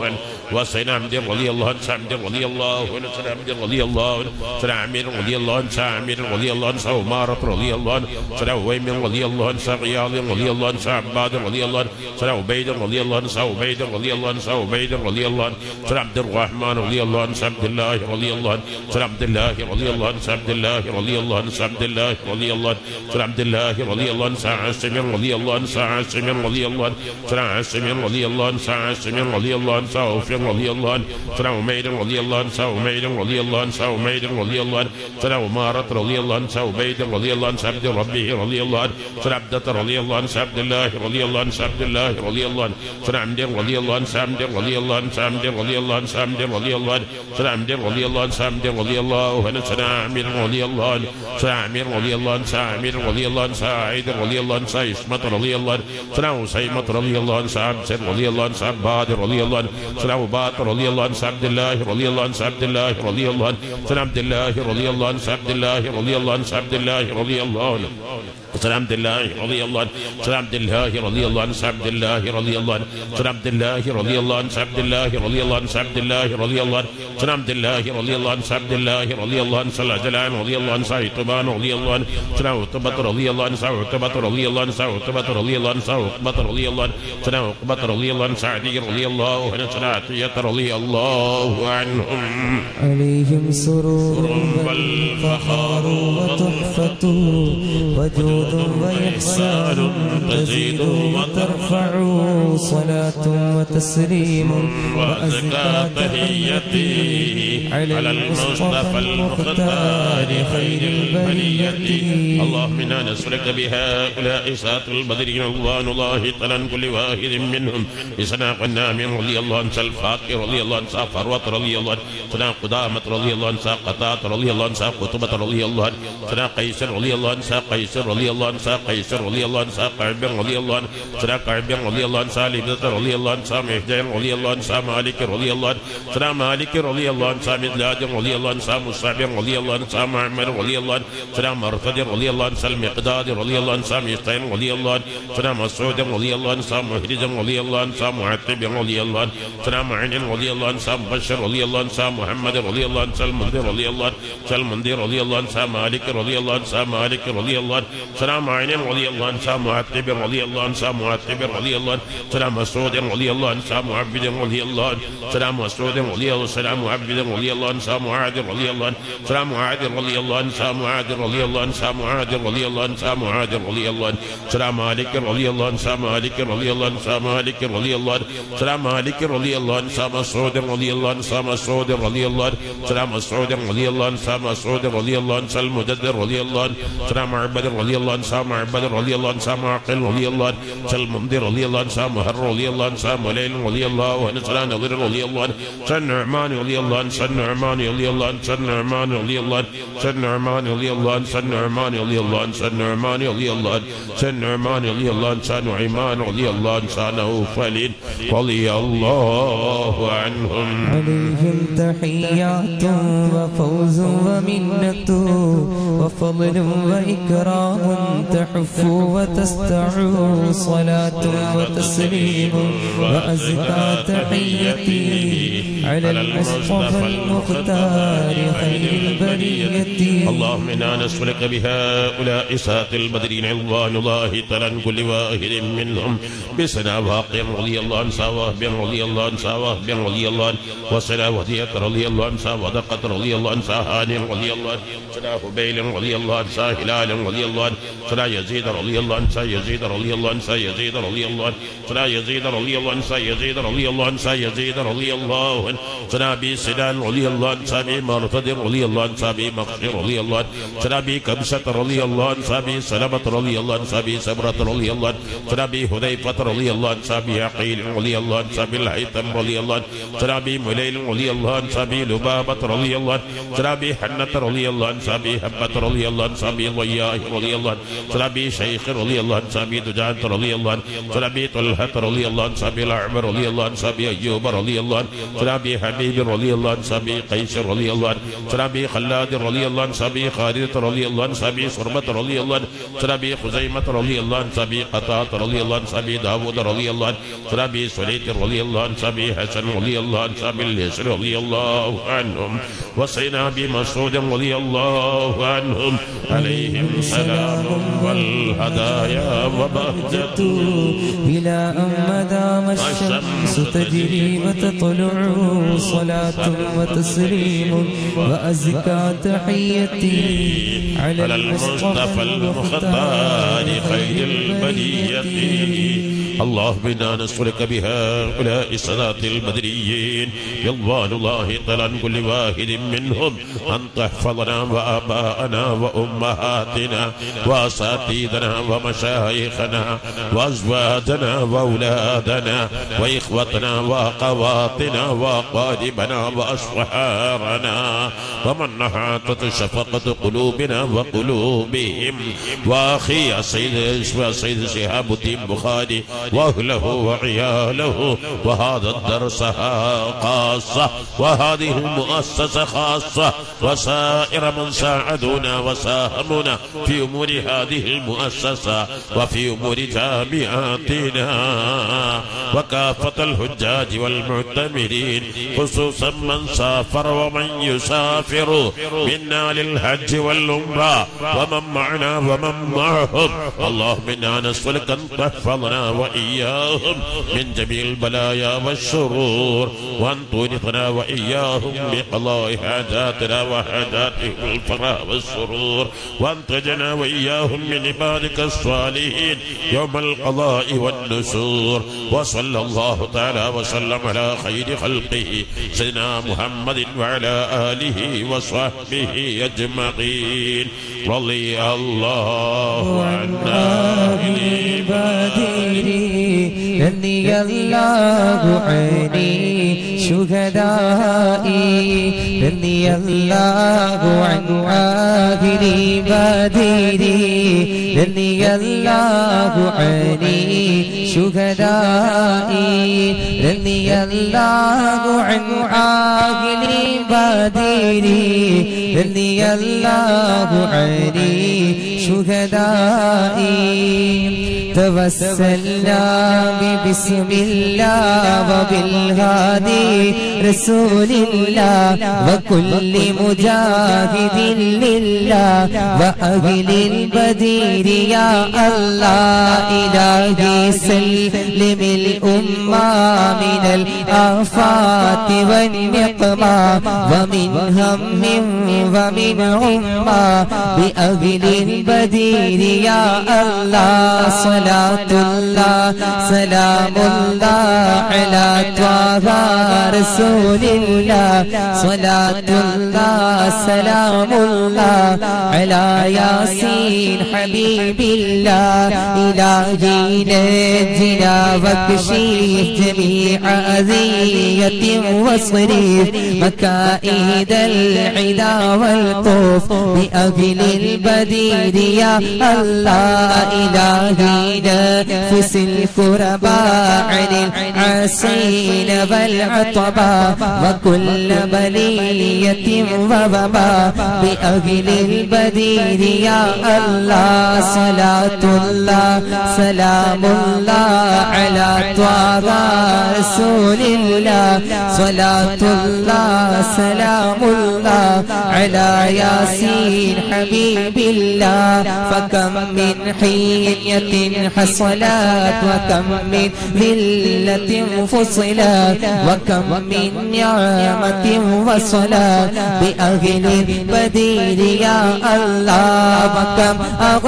وسيدنا عبد رضي الله عنه عبد رضي الله عنه سيدنا عبد رضي الله عنه سيدنا عمير رضي الله عنه سيدنا عمير رضي الله عنه سيدنا عمارة رضي الله عنه سيدنا هويم رضي الله عنه سيدنا غياض رضي الله عنه سيدنا عباد رضي الله عنه سيدنا عبيد رضي الله عنه سيدنا عبيد رضي الله عنه سيدنا عبيد رضي الله عنه سيدنا عبد الرحمن رضي الله عنه سيدنا عبد الله رضي الله عنه سيدنا عبد الله رضي الله عنه سيدنا عبد الله رضي الله عنه سيدنا عبد الله رضي الله عنه سيدنا عبد الله رضي الله عنه سيدنا عاصم رضي الله عنه سيدنا عاصم رضي الله عنه سيدنا عاصم رضي الله عنه سيدنا عاصم رضي الله عنه سيدنا عوف رضي الله عنه سيدنا عمير رضي الله عنه سيدنا عمير رضي الله عنه سيدنا عمير رضي الله عنه سيدنا عمارة رضي الله عنه سيدنا عبيد رضي الله عنه سيدنا عبد ربه رضي الله عنه سيدنا عبدة رضي الله عنه سيدنا عبد الله رضي الله عنه سيدنا عبد الله رضي الله عنه سيدنا عمد رضي الله عنه سيدنا عمد رضي الله عنه سيدنا عمد رضي الله عنه سيدنا عمد رضي الله عنه سيدنا عمد رضي الله عنه سيدنا عمد رضي الله عنه سيدنا عامر رضي الله عنه سيدنا عامر رضي الله عنه سيدنا عامر رضي الله عنه سيدنا عيد رضي الله عنه سيدنا اسمة رضي الله عنه سيدنا وسيمة رضي الله عنه سيدنا عبد رضي الله عنه سيدنا عباد رضي الله عنه سيدنا عباد رضي الله عنه سيدنا عبد الله رضي الله عنه سيدنا عبد الله رضي الله عنه سيدنا عبد الله رضي الله عنه سيدنا عبد الله رضي الله عنه سيدنا عبد الله رضي الله عنه سلام عبد الله رضي الله عنه سلام عبد الله رضي الله عنه سلام عبد الله رضي الله عنه سلام عبد الله رضي الله عنه سلام عبد الله رضي الله عنه سلام عبد الله رضي الله عنه سلام عبد الله رضي الله عنه سلام عبد الله رضي الله عنه سلام جلال رضي الله عنه سعيد طبان رضي الله عنه سلام عتبة رضي الله عنه سلام عتبة رضي الله عنه سلام عتبة رضي الله عنه سلام عتبة رضي الله عنه سلام عقبة رضي الله عنه سعدي رضي الله عنه سلام عطية رضي الله عنهم عليهم سرور والفخار وتحفة وجود وإحسان تزيد وترفع صلاة وتسليم وأزكى تحيتي على المصطفى المختار خير البرية اللهم انا نسالك بهؤلاء سات البدرين رضوان الله تعالى عن كل واحد منهم بسنا قنام رضي الله عنه الفاقي رضي الله عنه فروة رضي الله عنه سنا قدامة رضي الله عنه قطات رضي الله عنه قطبة رضي الله عنه سنا قيسر رضي الله عنه قيسر رضي الله عنه قيسر رضي الله عنه قعب رضي الله عنه سنا قعب رضي الله عنه لبدة رضي الله عنه مهجان رضي الله عنه مالك رضي الله عنه سنا مالك رضي الله عنه مدلاد رضي الله عنه مصعب رضي الله عنه معمر رضي الله عنه سنا مرتد رضي الله عنه المقداد رضي الله عنه مستعين رضي الله عنه سنا مسعود رضي الله عنه مهرج رضي الله عنه معتب رضي الله عنه سنا معين رضي الله عنه بشر رضي الله عنه محمد رضي الله عنه المنذر رضي الله عنه المنذر رضي الله عنه مالك رضي الله عنه مالك رضي الله عنه سنا معين رضي الله عنه معتب رضي الله عنه معتب رضي الله عنه سنا مسعود رضي الله عنه معبد رضي الله عنه سنا مسعود رضي الله سنا معبد رضي الله عنه معاذ رضي الله عنه سنا معاذ رضي الله عنه معاذ رضي الله عنه معاذ رضي الله عنه معاذ رضي الله عنه سلام مالك رضي الله عنه سلام مالك رضي الله عنه سلام مالك رضي الله عنه سلام مالك رضي الله عنه سلام مسعود رضي الله عنه سلام مسعود رضي الله عنه سلام مسعود رضي الله عنه سلام مسعود رضي الله عنه سلام مددر رضي الله عنه سلام عبد رضي الله عنه سلام عبد رضي الله عنه سلام عقل رضي الله عنه سلام منذر رضي الله عنه سلام مهر رضي الله عنه سلام وليل رضي الله عنه سلام نظير رضي الله عنه سلام نعمان رضي الله عنه سلام نعمان رضي الله عنه سلام نعمان رضي الله عنه سلام نعمان رضي الله عنه سلام نعمان رضي الله عنه سلام نعمان رضي الله عنه سن نعمان رضي الله عنه سن نعمان رضي الله عنه سن نوفل رضي الله عنهم عليهم تحيات وفوز ومنة وفضل وإكرام تحف وتستعو صلاة وتسليم وأزكى تحيتي على المصطفى المختار خير البرية اللهم انا نسالك بهؤلاء سات البدرين رضوان الله تعالى عن كل واحد منهم بسنا واقع رضي الله عنه وهب رضي الله عنه وهب رضي الله عنه وسنا ودية رضي الله عنه ودقة رضي الله عنه هان رضي الله عنه سنا هبيل رضي الله عنه هلال رضي الله عنه سنا يزيد رضي الله عنه يزيد رضي الله عنه يزيد رضي الله عنه سنا يزيد رضي الله عنه يزيد رضي الله عنه يزيد رضي الله عنه سنا ابي سنان رضي الله عنه ابي مرتد رضي الله عنه ابي مغفر رضي الله عنه سنا ابي كبسة رضي الله عنه ابي سلمة رضي الله عنه ابي سمرة رضي الله عنه سنا ابي حذيفة رضي الله عنه ابي عقيل رضي الله عنه ابي الهيثم رضي الله عنه سنا ابي مليل رضي الله عنه ابي لبابة رضي الله عنه سنا ابي حنة رضي الله عنه ابي هبة رضي الله عنه ابي ضياء رضي الله عنه صلى أبي شيخ رضي الله عنه صلى أبي دجانة رضي الله عنه صلى أبي طلحة رضي الله عنه صلى أبي الأعمر رضي الله عنه صلى أبي أيوب رضي الله عنه صلى أبي حبيب رضي الله عنه صلى أبي قيس رضي الله عنه صلى أبي خلاد رضي الله عنه صلى أبي خالد رضي الله عنه صلى أبي صرمة رضي الله عنه صلى أبي خزيمة رضي الله عنه صلى أبي قطاة رضي الله عنه صلى أبي داود رضي الله عنه صلى أبي سليت رضي الله عنه صلى أبي حسن رضي الله عنه صلى أبي اليسر رضي الله عنهم وسيدنا أبي مسعود رضي الله عنهم عليهم سلام والهدايا وبهجة إلى أن مدام الشمس تجري وتطلع صلاة وتسليم وأزكى تحيتي على المصطفى المختار خير البرية الله بنا نسألك بهؤلاء السادات البدريين رضوان الله تعالى عن كل واحد منهم أن تحفظنا وآباءنا وأمهاتنا وأساتذتنا ومشايخنا وأزواجنا وأولادنا وإخوتنا وأخواتنا وأقاربنا وأصحابنا ومن نحاتت شفقة قلوبنا وقلوبهم وأخي السيد السيد شهاب الدين بخاري وأهله وعياله وهذا الدرس خاصة وهذه المؤسسة خاصة وسائر من ساعدونا وساهمونا في أمور هذه المؤسسة وفي أمور جامعاتنا وكافة الحجاج والمعتمرين خصوصا من سافر ومن يسافر منا للحج والعمرة ومن معنا ومن معهم اللهم إنا نسألك أن تحفظنا وإياهم من جميع البلايا والشرور وأن تونثنا وإياهم بقضاء حاجاتنا وحاجاتهم الفرح والسرور وأن تجنا وإياهم من عبادك الصالحين يوم القضاء والنشور وصلى الله تعالى وسلم على خير خلقه سيدنا محمد وعلى آله وصحبه أجمعين رضي الله عنا عبادي رضي الله عني شهدائي رضي الله عن آخر بدري رضي الله عني شهدائي رضي الله عن آخر بدري رضي الله عني شهدائي توسلنا ببسم الله وبالهادي رسول الله وكل مجاهد لله وأهل البدير يا الله إلهي سلم الأمة من الآفات والنقمة ومن هم ومن عمة بأهل البدير يا الله صلاة الله سلام الله على طه رسول الله صلاة الله سلام الله على ياسين حبيب الله إلهي نجنا واكشف جميع أذية واصرف مكائد العدا والطوف بأهل البدير يا الله إلهي نفس الكرباء عن العسين والعطباء وكل بلية وباء بأهل البدير يا الله صلاة الله سلام الله على طه رسول الله صلاة الله سلام الله على ياسين حبيب الله فكم من حية حصلت وكم من ذلة فصلت وكم من نعمة وصلت بأهل البدير يا الله وكم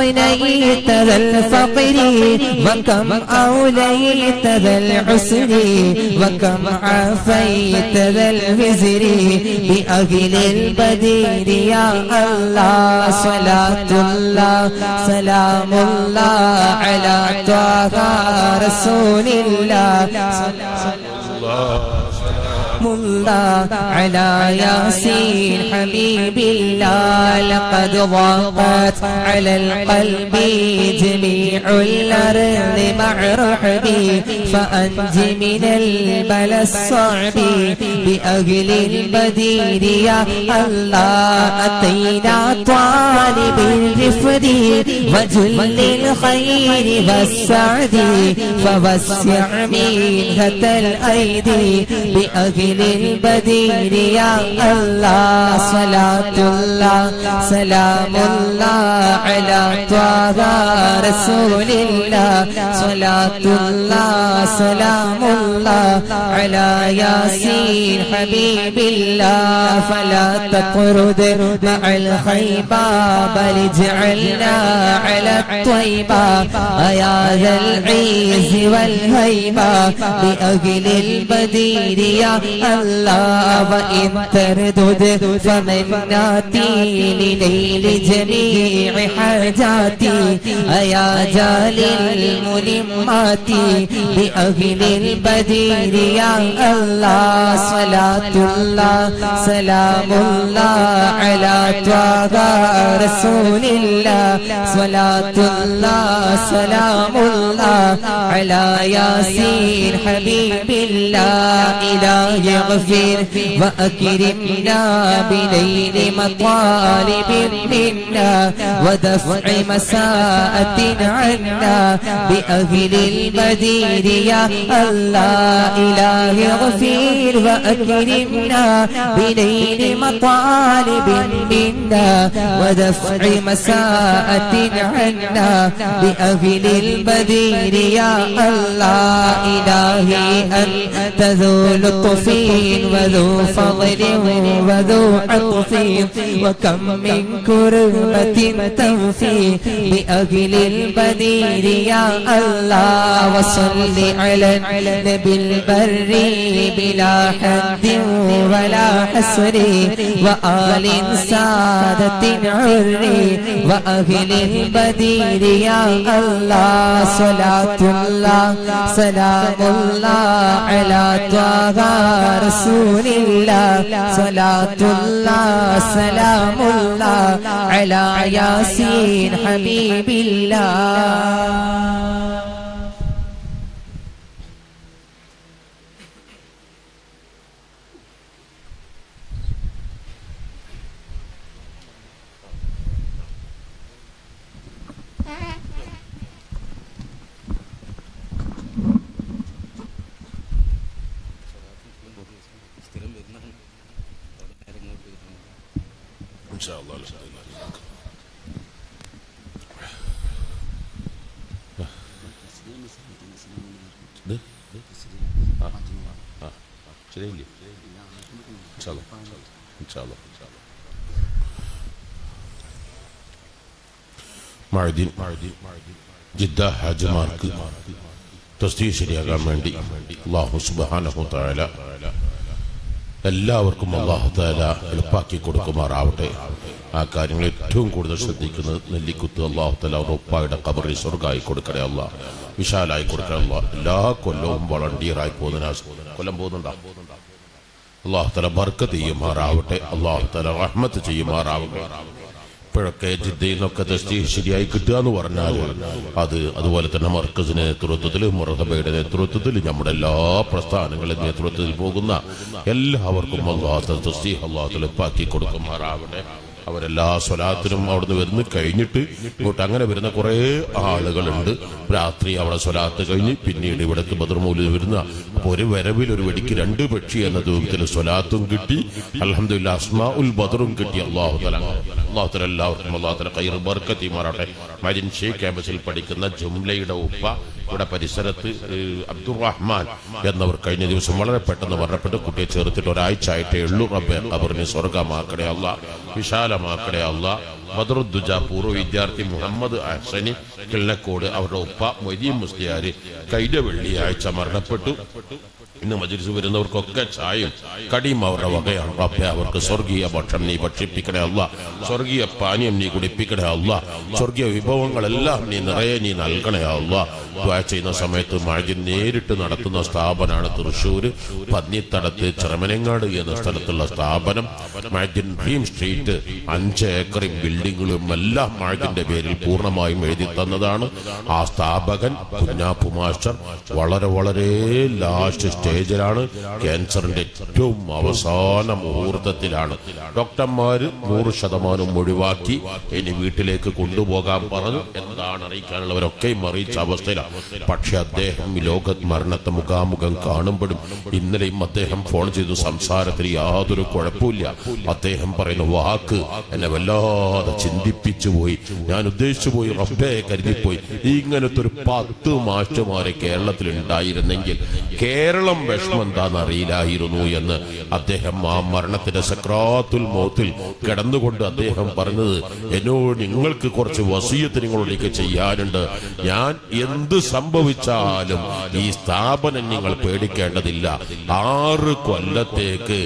أغنيت ذا الفقر وكم أوليت ذا العسر وكم عافيت ذا الوزر بأهل البدير يا الله صلاة الله سلام الله على طه رسول الله الله سلام الله على ياسين حبيب الله لقد ضاقت على القلب جميع الأرض مع رحبي فأنج من البلى الصعب بأهل البدير يا الله أتينا طالب الرفد وجل الخير والسعد فوسع منهة الأيدي بأهل البدير يا الله صلاة الله سلام الله على طه رسول الله صلاة الله سلام الله على ياسين حبيب الله فلا تطرد مع الخيبة بل اجعلنا على الطيبة يا ذا العز والهيبة بأهل البدير يا الله وإن تردد فمن ناتي لنيل جميع حاجاتي يا جال الملمات بأهل البدير يا الله صلاة الله سلام الله على طه رسول الله صلاة الله سلام الله على ياسين حبيب الله إله اغفر وأكرمنا بليل مطالب منا ودفع مساءة عنا بأهل البدير يا الله إله اغفر وأكرمنا بليل مطالب منا ودفع مساءة عنا بأهل البدير يا الله إلهي أنت ذو لطف وذو فضل وذو عطف وكم من كربة تنفي بأهل البدير يا الله وصل على النبي البر بلا حد ولا حصر وآل سادة عري وأهل البدير يا الله صلاة الله سلام الله على طه رسول الله صلاة الله سلام الله على ياسين حبيب الله ഇൻഷാ അല്ലാഹ് അൽഹംദുലില്ലാഹ്. ഇത്? ആ, ആ, ശരിയല്ലേ ഇൻഷാ അല്ലാഹ്. ഇൻഷാ അല്ലാഹ്. ഇൻഷാ അല്ലാഹ്. മഅദീൻ ജിദ്ദ ഹാജിമാർക്ക് തസ്തീ ശരിയാകാൻ വേണ്ടി അള്ളാഹു സുബ്ഹാനഹു തആല എല്ലാവർക്കും അള്ളാഹു താല എളുപ്പാക്കി കൊടുക്കുമാറാവട്ടെ ആ കാര്യങ്ങൾ ഏറ്റവും കൂടുതൽ ശ്രദ്ധിക്കുന്നത് നെല്ലിക്കുത്ത് അള്ളാഹു താല അവരുടെ ഉപ്പായുടെ കബറിൽ സ്വർഗമായി കൊടുക്കണേ അല്ല വിശാലായി കൊടുക്കണേ അല്ല എല്ലാ കൊല്ലവും വളണ്ടിയറായി പോകുന്ന കൊല്ലം പോകുന്നുണ്ടോ അള്ളാഹു തല ബർക്കത്ത് ചെയ്യുമാറാവട്ടെ അള്ളാഹു തല റഹ്മത്ത് ചെയ്യുമാറാവട്ടെ ഇപ്പോഴൊക്കെ ജിദ്ദയിൽ നിന്നൊക്കെ തസ്തി ശരിയായി കിട്ടുക എന്ന് പറഞ്ഞാൽ അത് അതുപോലെ തന്നെ മർക്കസിന്റെ നേതൃത്വത്തിൽ മുറഹബയുടെ നേതൃത്വത്തിൽ നമ്മുടെ എല്ലാ പ്രസ്ഥാനങ്ങളുടെ നേതൃത്വത്തിൽ പോകുന്ന എല്ലാവർക്കും അള്ളാഹു തസ്തി അള്ളാഹു എളുപ്പാക്കി കൊടുക്കുമാറാവട്ടെ അവരെല്ലാ സ്വലാത്തിനും അവിടുന്ന് വരുന്ന കഴിഞ്ഞിട്ട് ഇങ്ങോട്ട് അങ്ങനെ വരുന്ന കുറേ ആളുകളുണ്ട് രാത്രി അവിടെ സ്വലാത്ത് കഴിഞ്ഞ് പിന്നീട് ഇവിടേക്ക് ബദർമൂലിൽ വരുന്ന അപ്പൊ ഒരു വരവിൽ ഒരു വെടിക്ക് രണ്ട് പക്ഷി എന്ന രൂപത്തിൽ സ്വലാത്തും കിട്ടി അലഹമില്ല അസ്മാ ഉൽ ബദറും കിട്ടി അള്ളാഹു തല അള്ളാഹു തല എല്ലാവർക്കും അള്ളാഹു തല കൈർ ബർക്കത്തി മാറട്ടെ മരിൻ ഷെയ്ഖ് ക്യാമ്പസിൽ പഠിക്കുന്ന ജുംലയുടെ ഉപ്പ ഇവിടെ പരിസരത്ത് ഏഹ്, അബ്ദുറഹ്മാൻ എന്നവർ കഴിഞ്ഞ ദിവസം വളരെ പെട്ടെന്ന് മരണപ്പെട്ട് കുട്ടിയെ ചേർത്തിട്ട് ഒരാഴ്ച ആയിട്ടേ ഉള്ളൂ റബ്ബെ അവറിനെ സ്വർഗമാക്കണേ അല്ല വിശാലമാക്കണേ അല്ല ബദറുദ്ദുജ പൂർവ്വ വിദ്യാർത്ഥി മുഹമ്മദ് അഹ്സനി കിള്ളക്കോട് അവരുടെ ഉപ്പ മൊയ്തീൻ മുസ്ലിയാര് കഴിഞ്ഞ വെള്ളിയാഴ്ച മരണപ്പെട്ടു ഇന്ന് മജിൽസ് വരുന്നവർക്കൊക്കെ ചായയും കടിയും അവരുടെ വകയാണ് റബ്ബെ അവർക്ക് സ്വർഗീയ ഭക്ഷണം നീ ഭക്ഷിപ്പിക്കണേ അല്ല സ്വർഗീയ പാനീയം നീ കുടിപ്പിക്കണേ അല്ല സ്വർഗീയ വിഭവങ്ങളെല്ലാം നീ നിറയെ നീ നൽകണേ അല്ല ദ്വാ ചെയ്യുന്ന സമയത്ത് മഴജിൻ നേരിട്ട് നടത്തുന്ന സ്ഥാപനമാണ് തൃശ്ശൂര് പന്നിത്തടത്ത് ചെറമനങ്ങാട് എന്ന സ്ഥലത്തുള്ള സ്ഥാപനം മഴജിൻ ഡ്രീം സ്ട്രീറ്റ് അഞ്ച് ഏക്കറും ബിൽഡിങ്ങുകളും എല്ലാം മഴജിന്റെ പേരിൽ പൂർണ്ണമായും എഴുതി തന്നതാണ് ആ സ്ഥാപകൻ കുഞ്ഞാപ്പു മാസ്റ്റർ വളരെ വളരെ ലാസ്റ്റ് സ്റ്റേജിലാണ് ക്യാൻസറിന്റെ ഏറ്റവും അവസാന മുഹൂർത്തത്തിലാണ് ഡോക്ടർമാര് നൂറ് ശതമാനം ഒഴിവാക്കി ഇനി വീട്ടിലേക്ക് കൊണ്ടുപോകാൻ പറഞ്ഞു എന്താണ് അറിയിക്കാനുള്ളവരൊക്കെയും അറിയിച്ച അവസ്ഥയിലാണ് പക്ഷെ അദ്ദേഹം ഈ ലോകത്ത് മരണത്തെ മുഖാമുഖം കാണുമ്പോഴും ഇന്നലെയും അദ്ദേഹം ഫോൺ ചെയ്തു സംസാരത്തിൽ യാതൊരു കുഴപ്പമില്ല അദ്ദേഹം പറയുന്ന വാക്ക് എന്നെ വല്ലാതെ ചിന്തിപ്പിച്ചു പോയി ഞാൻ ഉദ്ദേശിച്ചു പോയി റബ്ബെ കരുതിപ്പോയി ഇങ്ങനത്തെ ഒരു പത്ത് മാസ്റ്റർമാരെ കേരളത്തിൽ ഉണ്ടായിരുന്നെങ്കിൽ കേരളം വിഷമം എന്താണെന്ന് അറിയില്ലായിരുന്നു എന്ന് അദ്ദേഹം ആ മരണത്തിന്റെ സക്രാത്തുൽ മോത്തിൽ കിടന്നുകൊണ്ട് അദ്ദേഹം പറഞ്ഞത് എന്നോട് നിങ്ങൾക്ക് കുറച്ച് വസീയത്ത് നിങ്ങളോടേക്ക് ചെയ്യാനുണ്ട് ഞാൻ എന്ത് സംഭവിച്ചാലും ഈ സ്ഥാപനം നിങ്ങൾ പേടിക്കേണ്ടതില്ല ആറ് കൊല്ലത്തേക്ക്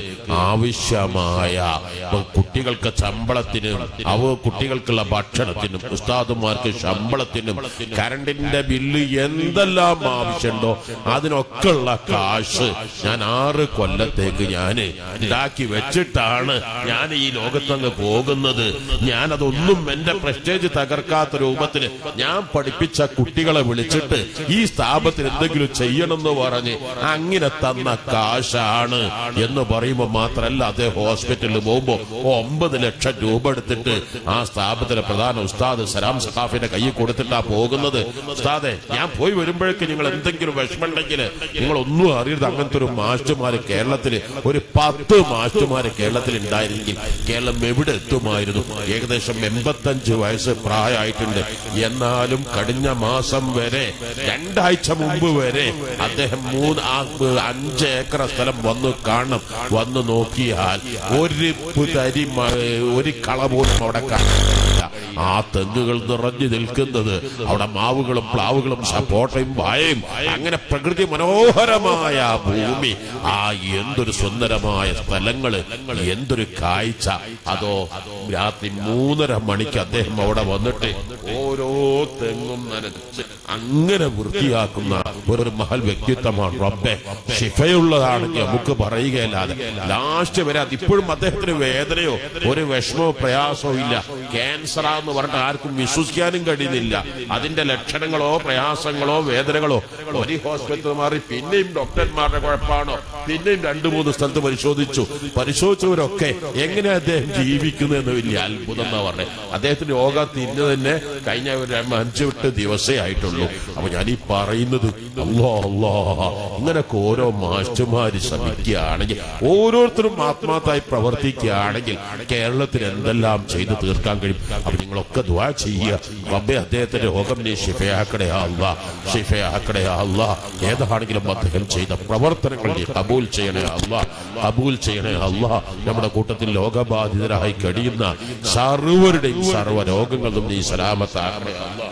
ആവശ്യമായ കുട്ടികൾക്ക് ശമ്പളത്തിനും അവ കുട്ടികൾക്കുള്ള ഭക്ഷണത്തിനും ഉസ്താദുമാർക്ക് ശമ്പളത്തിനും കറണ്ടിന്റെ ബില്ല് എന്തെല്ലാം ആവശ്യമുണ്ടോ അതിനൊക്കെ ഉള്ള കാശ് ഞാൻ ആറ് കൊല്ലത്തേക്ക് ഞാൻ ഉണ്ടാക്കി വെച്ചിട്ടാണ് ഞാൻ ഈ ലോകത്തങ്ങ് പോകുന്നത് ഞാൻ അതൊന്നും എന്റെ പ്രസ്റ്റേജ് തകർക്കാത്ത രൂപത്തിൽ ഞാൻ പഠിപ്പിച്ച കുട്ടികളെ വിളിച്ചിട്ട് ഈ സ്ഥാപനത്തിൽ എന്തെങ്കിലും ചെയ്യണമെന്ന് പറഞ്ഞ് അങ്ങനെ തന്ന കാശാണ് എന്ന് പറയുമ്പോൾ മാത്രമല്ല അദ്ദേഹം ഹോസ്പിറ്റലിൽ പോകുമ്പോൾ ഒമ്പത് ലക്ഷം രൂപ എടുത്തിട്ട് ആ സ്ഥാപനത്തിലെ പ്രധാന ഉസ്താദ് സലാം സഖാഫിന്റെ കയ്യിൽ കൊടുത്തിട്ടാ പോകുന്നത് ഉസ്താദെ ഞാൻ പോയി വരുമ്പോഴേക്ക് നിങ്ങൾ എന്തെങ്കിലും വിഷമമുണ്ടെങ്കിൽ നിങ്ങൾ ഒന്നും അറിയരുത് അങ്ങനത്തെ ഒരു മാസ്റ്റർമാര് കേരളത്തിൽ ഒരു പത്ത് മാസ്റ്റർമാര് കേരളത്തിൽ ഉണ്ടായിരുന്നെങ്കിൽ കേരളം എവിടെ എത്തുമായിരുന്നു ഏകദേശം എൺപത്തഞ്ച് വയസ്സ് പ്രായമായിട്ടുണ്ട് എന്നാലും കഴിഞ്ഞ മാസം വരെ രണ്ടാഴ്ച മുമ്പ് വരെ അദ്ദേഹം മൂന്ന് ആ അഞ്ച് ഏക്കർ സ്ഥലം വന്ന് കാണണം വന്ന് നോക്കിയാൽ ഒരു തരി മ- ഒരു കള പോലും അവിടെ കാണാനില്ല ആ തെങ്ങുകൾ നിറഞ്ഞു നിൽക്കുന്നത് അവിടെ മാവുകളും പ്ലാവുകളും സപ്പോട്ടയും വായയും അങ്ങനെ പ്രകൃതി മനോഹരമായ ആ ഭൂമി ആ എന്തൊരു സുന്ദരമായ സ്ഥലങ്ങള് എന്തൊരു കാഴ്ച അതോ രാത്രി മൂന്നര മണിക്ക് അദ്ദേഹം അവിടെ വന്നിട്ട് ഓരോ തെങ്ങും നനച്ച് അങ്ങനെ വൃത്തിയാക്കുന്ന ഒരു മഹൽ വ്യക്തിത്വമാണ് റബ്ബെ ശിഫയുള്ളതാണെങ്കിൽ നമുക്ക് പറയുകയല്ലാതെ ലാസ്റ്റ് വരെ അതിപ്പോഴും അദ്ദേഹത്തിന് വേദനയോ ഒരു വിഷമോ പ്രയാസമോ ഇല്ല ക്യാൻസർ എന്ന് പറഞ്ഞിട്ട് ആർക്കും വിശ്വസിക്കാനും കഴിയുന്നില്ല അതിന്റെ ലക്ഷണങ്ങളോ പ്രയാസങ്ങളോ വേദനകളോ ഒരു ഹോസ്പിറ്റൽ മാറി പിന്നെയും ഡോക്ടർമാരുടെ കുഴപ്പമാണോ പിന്നെയും രണ്ടു മൂന്ന് സ്ഥലത്ത് പരിശോധിച്ചു പരിശോധിച്ചവരൊക്കെ എങ്ങനെ അദ്ദേഹം ജീവിക്കുന്നു എന്ന് വലിയ അത്ഭുതം എന്നാ പറഞ്ഞത് അദ്ദേഹത്തിന്റെ യോഗ തിരിഞ്ഞു തന്നെ കഴിഞ്ഞ ഒരു അഞ്ചു വിട്ട് ദിവസേ ആയിട്ടുള്ളൂ അപ്പൊ ഞാൻ ഈ പറയുന്നത് അല്ലോ അല്ലോ ഇങ്ങനൊക്കെ ഓരോ മാസ്റ്റർമാര് ശ്രമിക്കുകയാണെങ്കിൽ ഓരോരുത്തരും ആത്മാർത്ഥമായി പ്രവർത്തിക്കുകയാണെങ്കിൽ കേരളത്തിൽ എന്തെല്ലാം ചെയ്തു തീർക്കാൻ കഴിയും അപ്പൊ നിങ്ങളൊക്കെ ദ്വാ ചെയ്യുക റബ്ബെ അദ്ദേഹത്തിന്റെ രോഗം നീ ഷിഫയാക്കടേ അല്ല ഷിഫയാക്കടേ അല്ല ഏതാണെങ്കിലും അദ്ദേഹം ചെയ്ത പ്രവർത്തനങ്ങൾ നീ കബൂൽ ചെയ്യണേ അല്ല കബൂൽ ചെയ്യണേ അല്ല നമ്മുടെ കൂട്ടത്തിൽ ലോകബാധിതരായി കഴിയുന്ന സർവരുടെയും സർവ്വ രോഗങ്ങളും നീ സലാമത്താക്കണേ അല്ല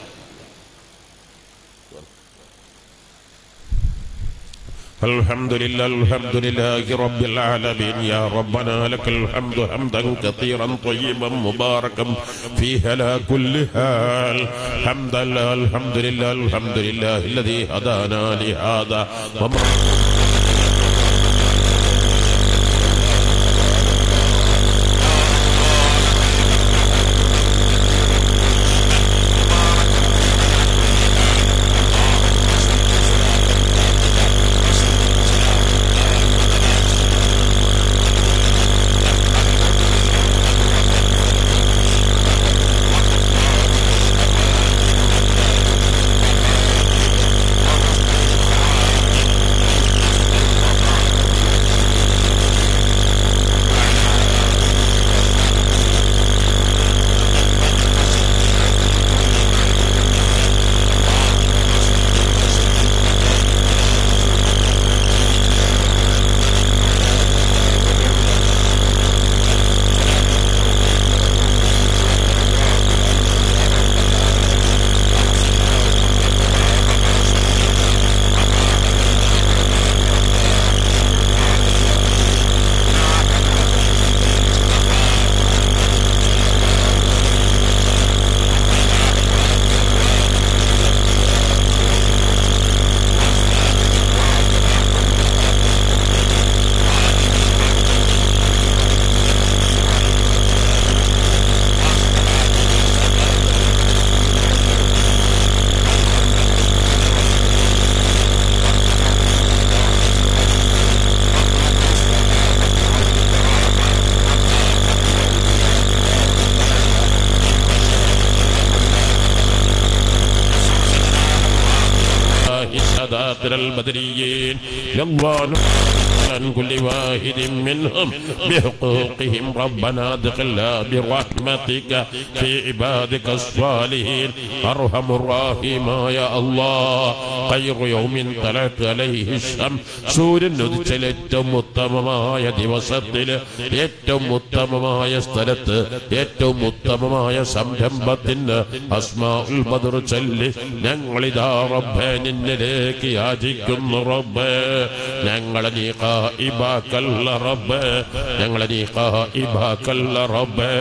الحمد لله الحمد لله رب العالمين يا ربنا لك الحمد حمدا كثيرا طيبا مباركا فيه على كل حال حمدا لله الحمد لله الحمد لله الذي هدانا لهذا وما خاطر البدريين يلا عن كل واحد منهم بحقوقهم ربنا ادخلنا برحمتك في عبادك الصالحين ارحم الراحم يا الله خير يوم طلعت عليه الشمس സൂര്യൻ ഉദിച്ചാൽ ഏറ്റവും ഉത്തമമായ ദിവസത്തില് ഏറ്റവും ഉത്തമമായ സ്ഥലത്ത് ഏറ്റവും ഉത്തമമായ സംരംഭത്തിന് അസ്മാഉൽ ബദർ ചൊല്ലി ഞങ്ങളിതാ റബ്ബേ നിന്നിലേക്ക് യാചിക്കുന്നു റബ്ബേ ഞങ്ങളെ നീ ഖായിബാക്കല്ല റബ്ബേ ഞങ്ങളെ നീ ഖായിബാക്കല്ല റബ്ബേ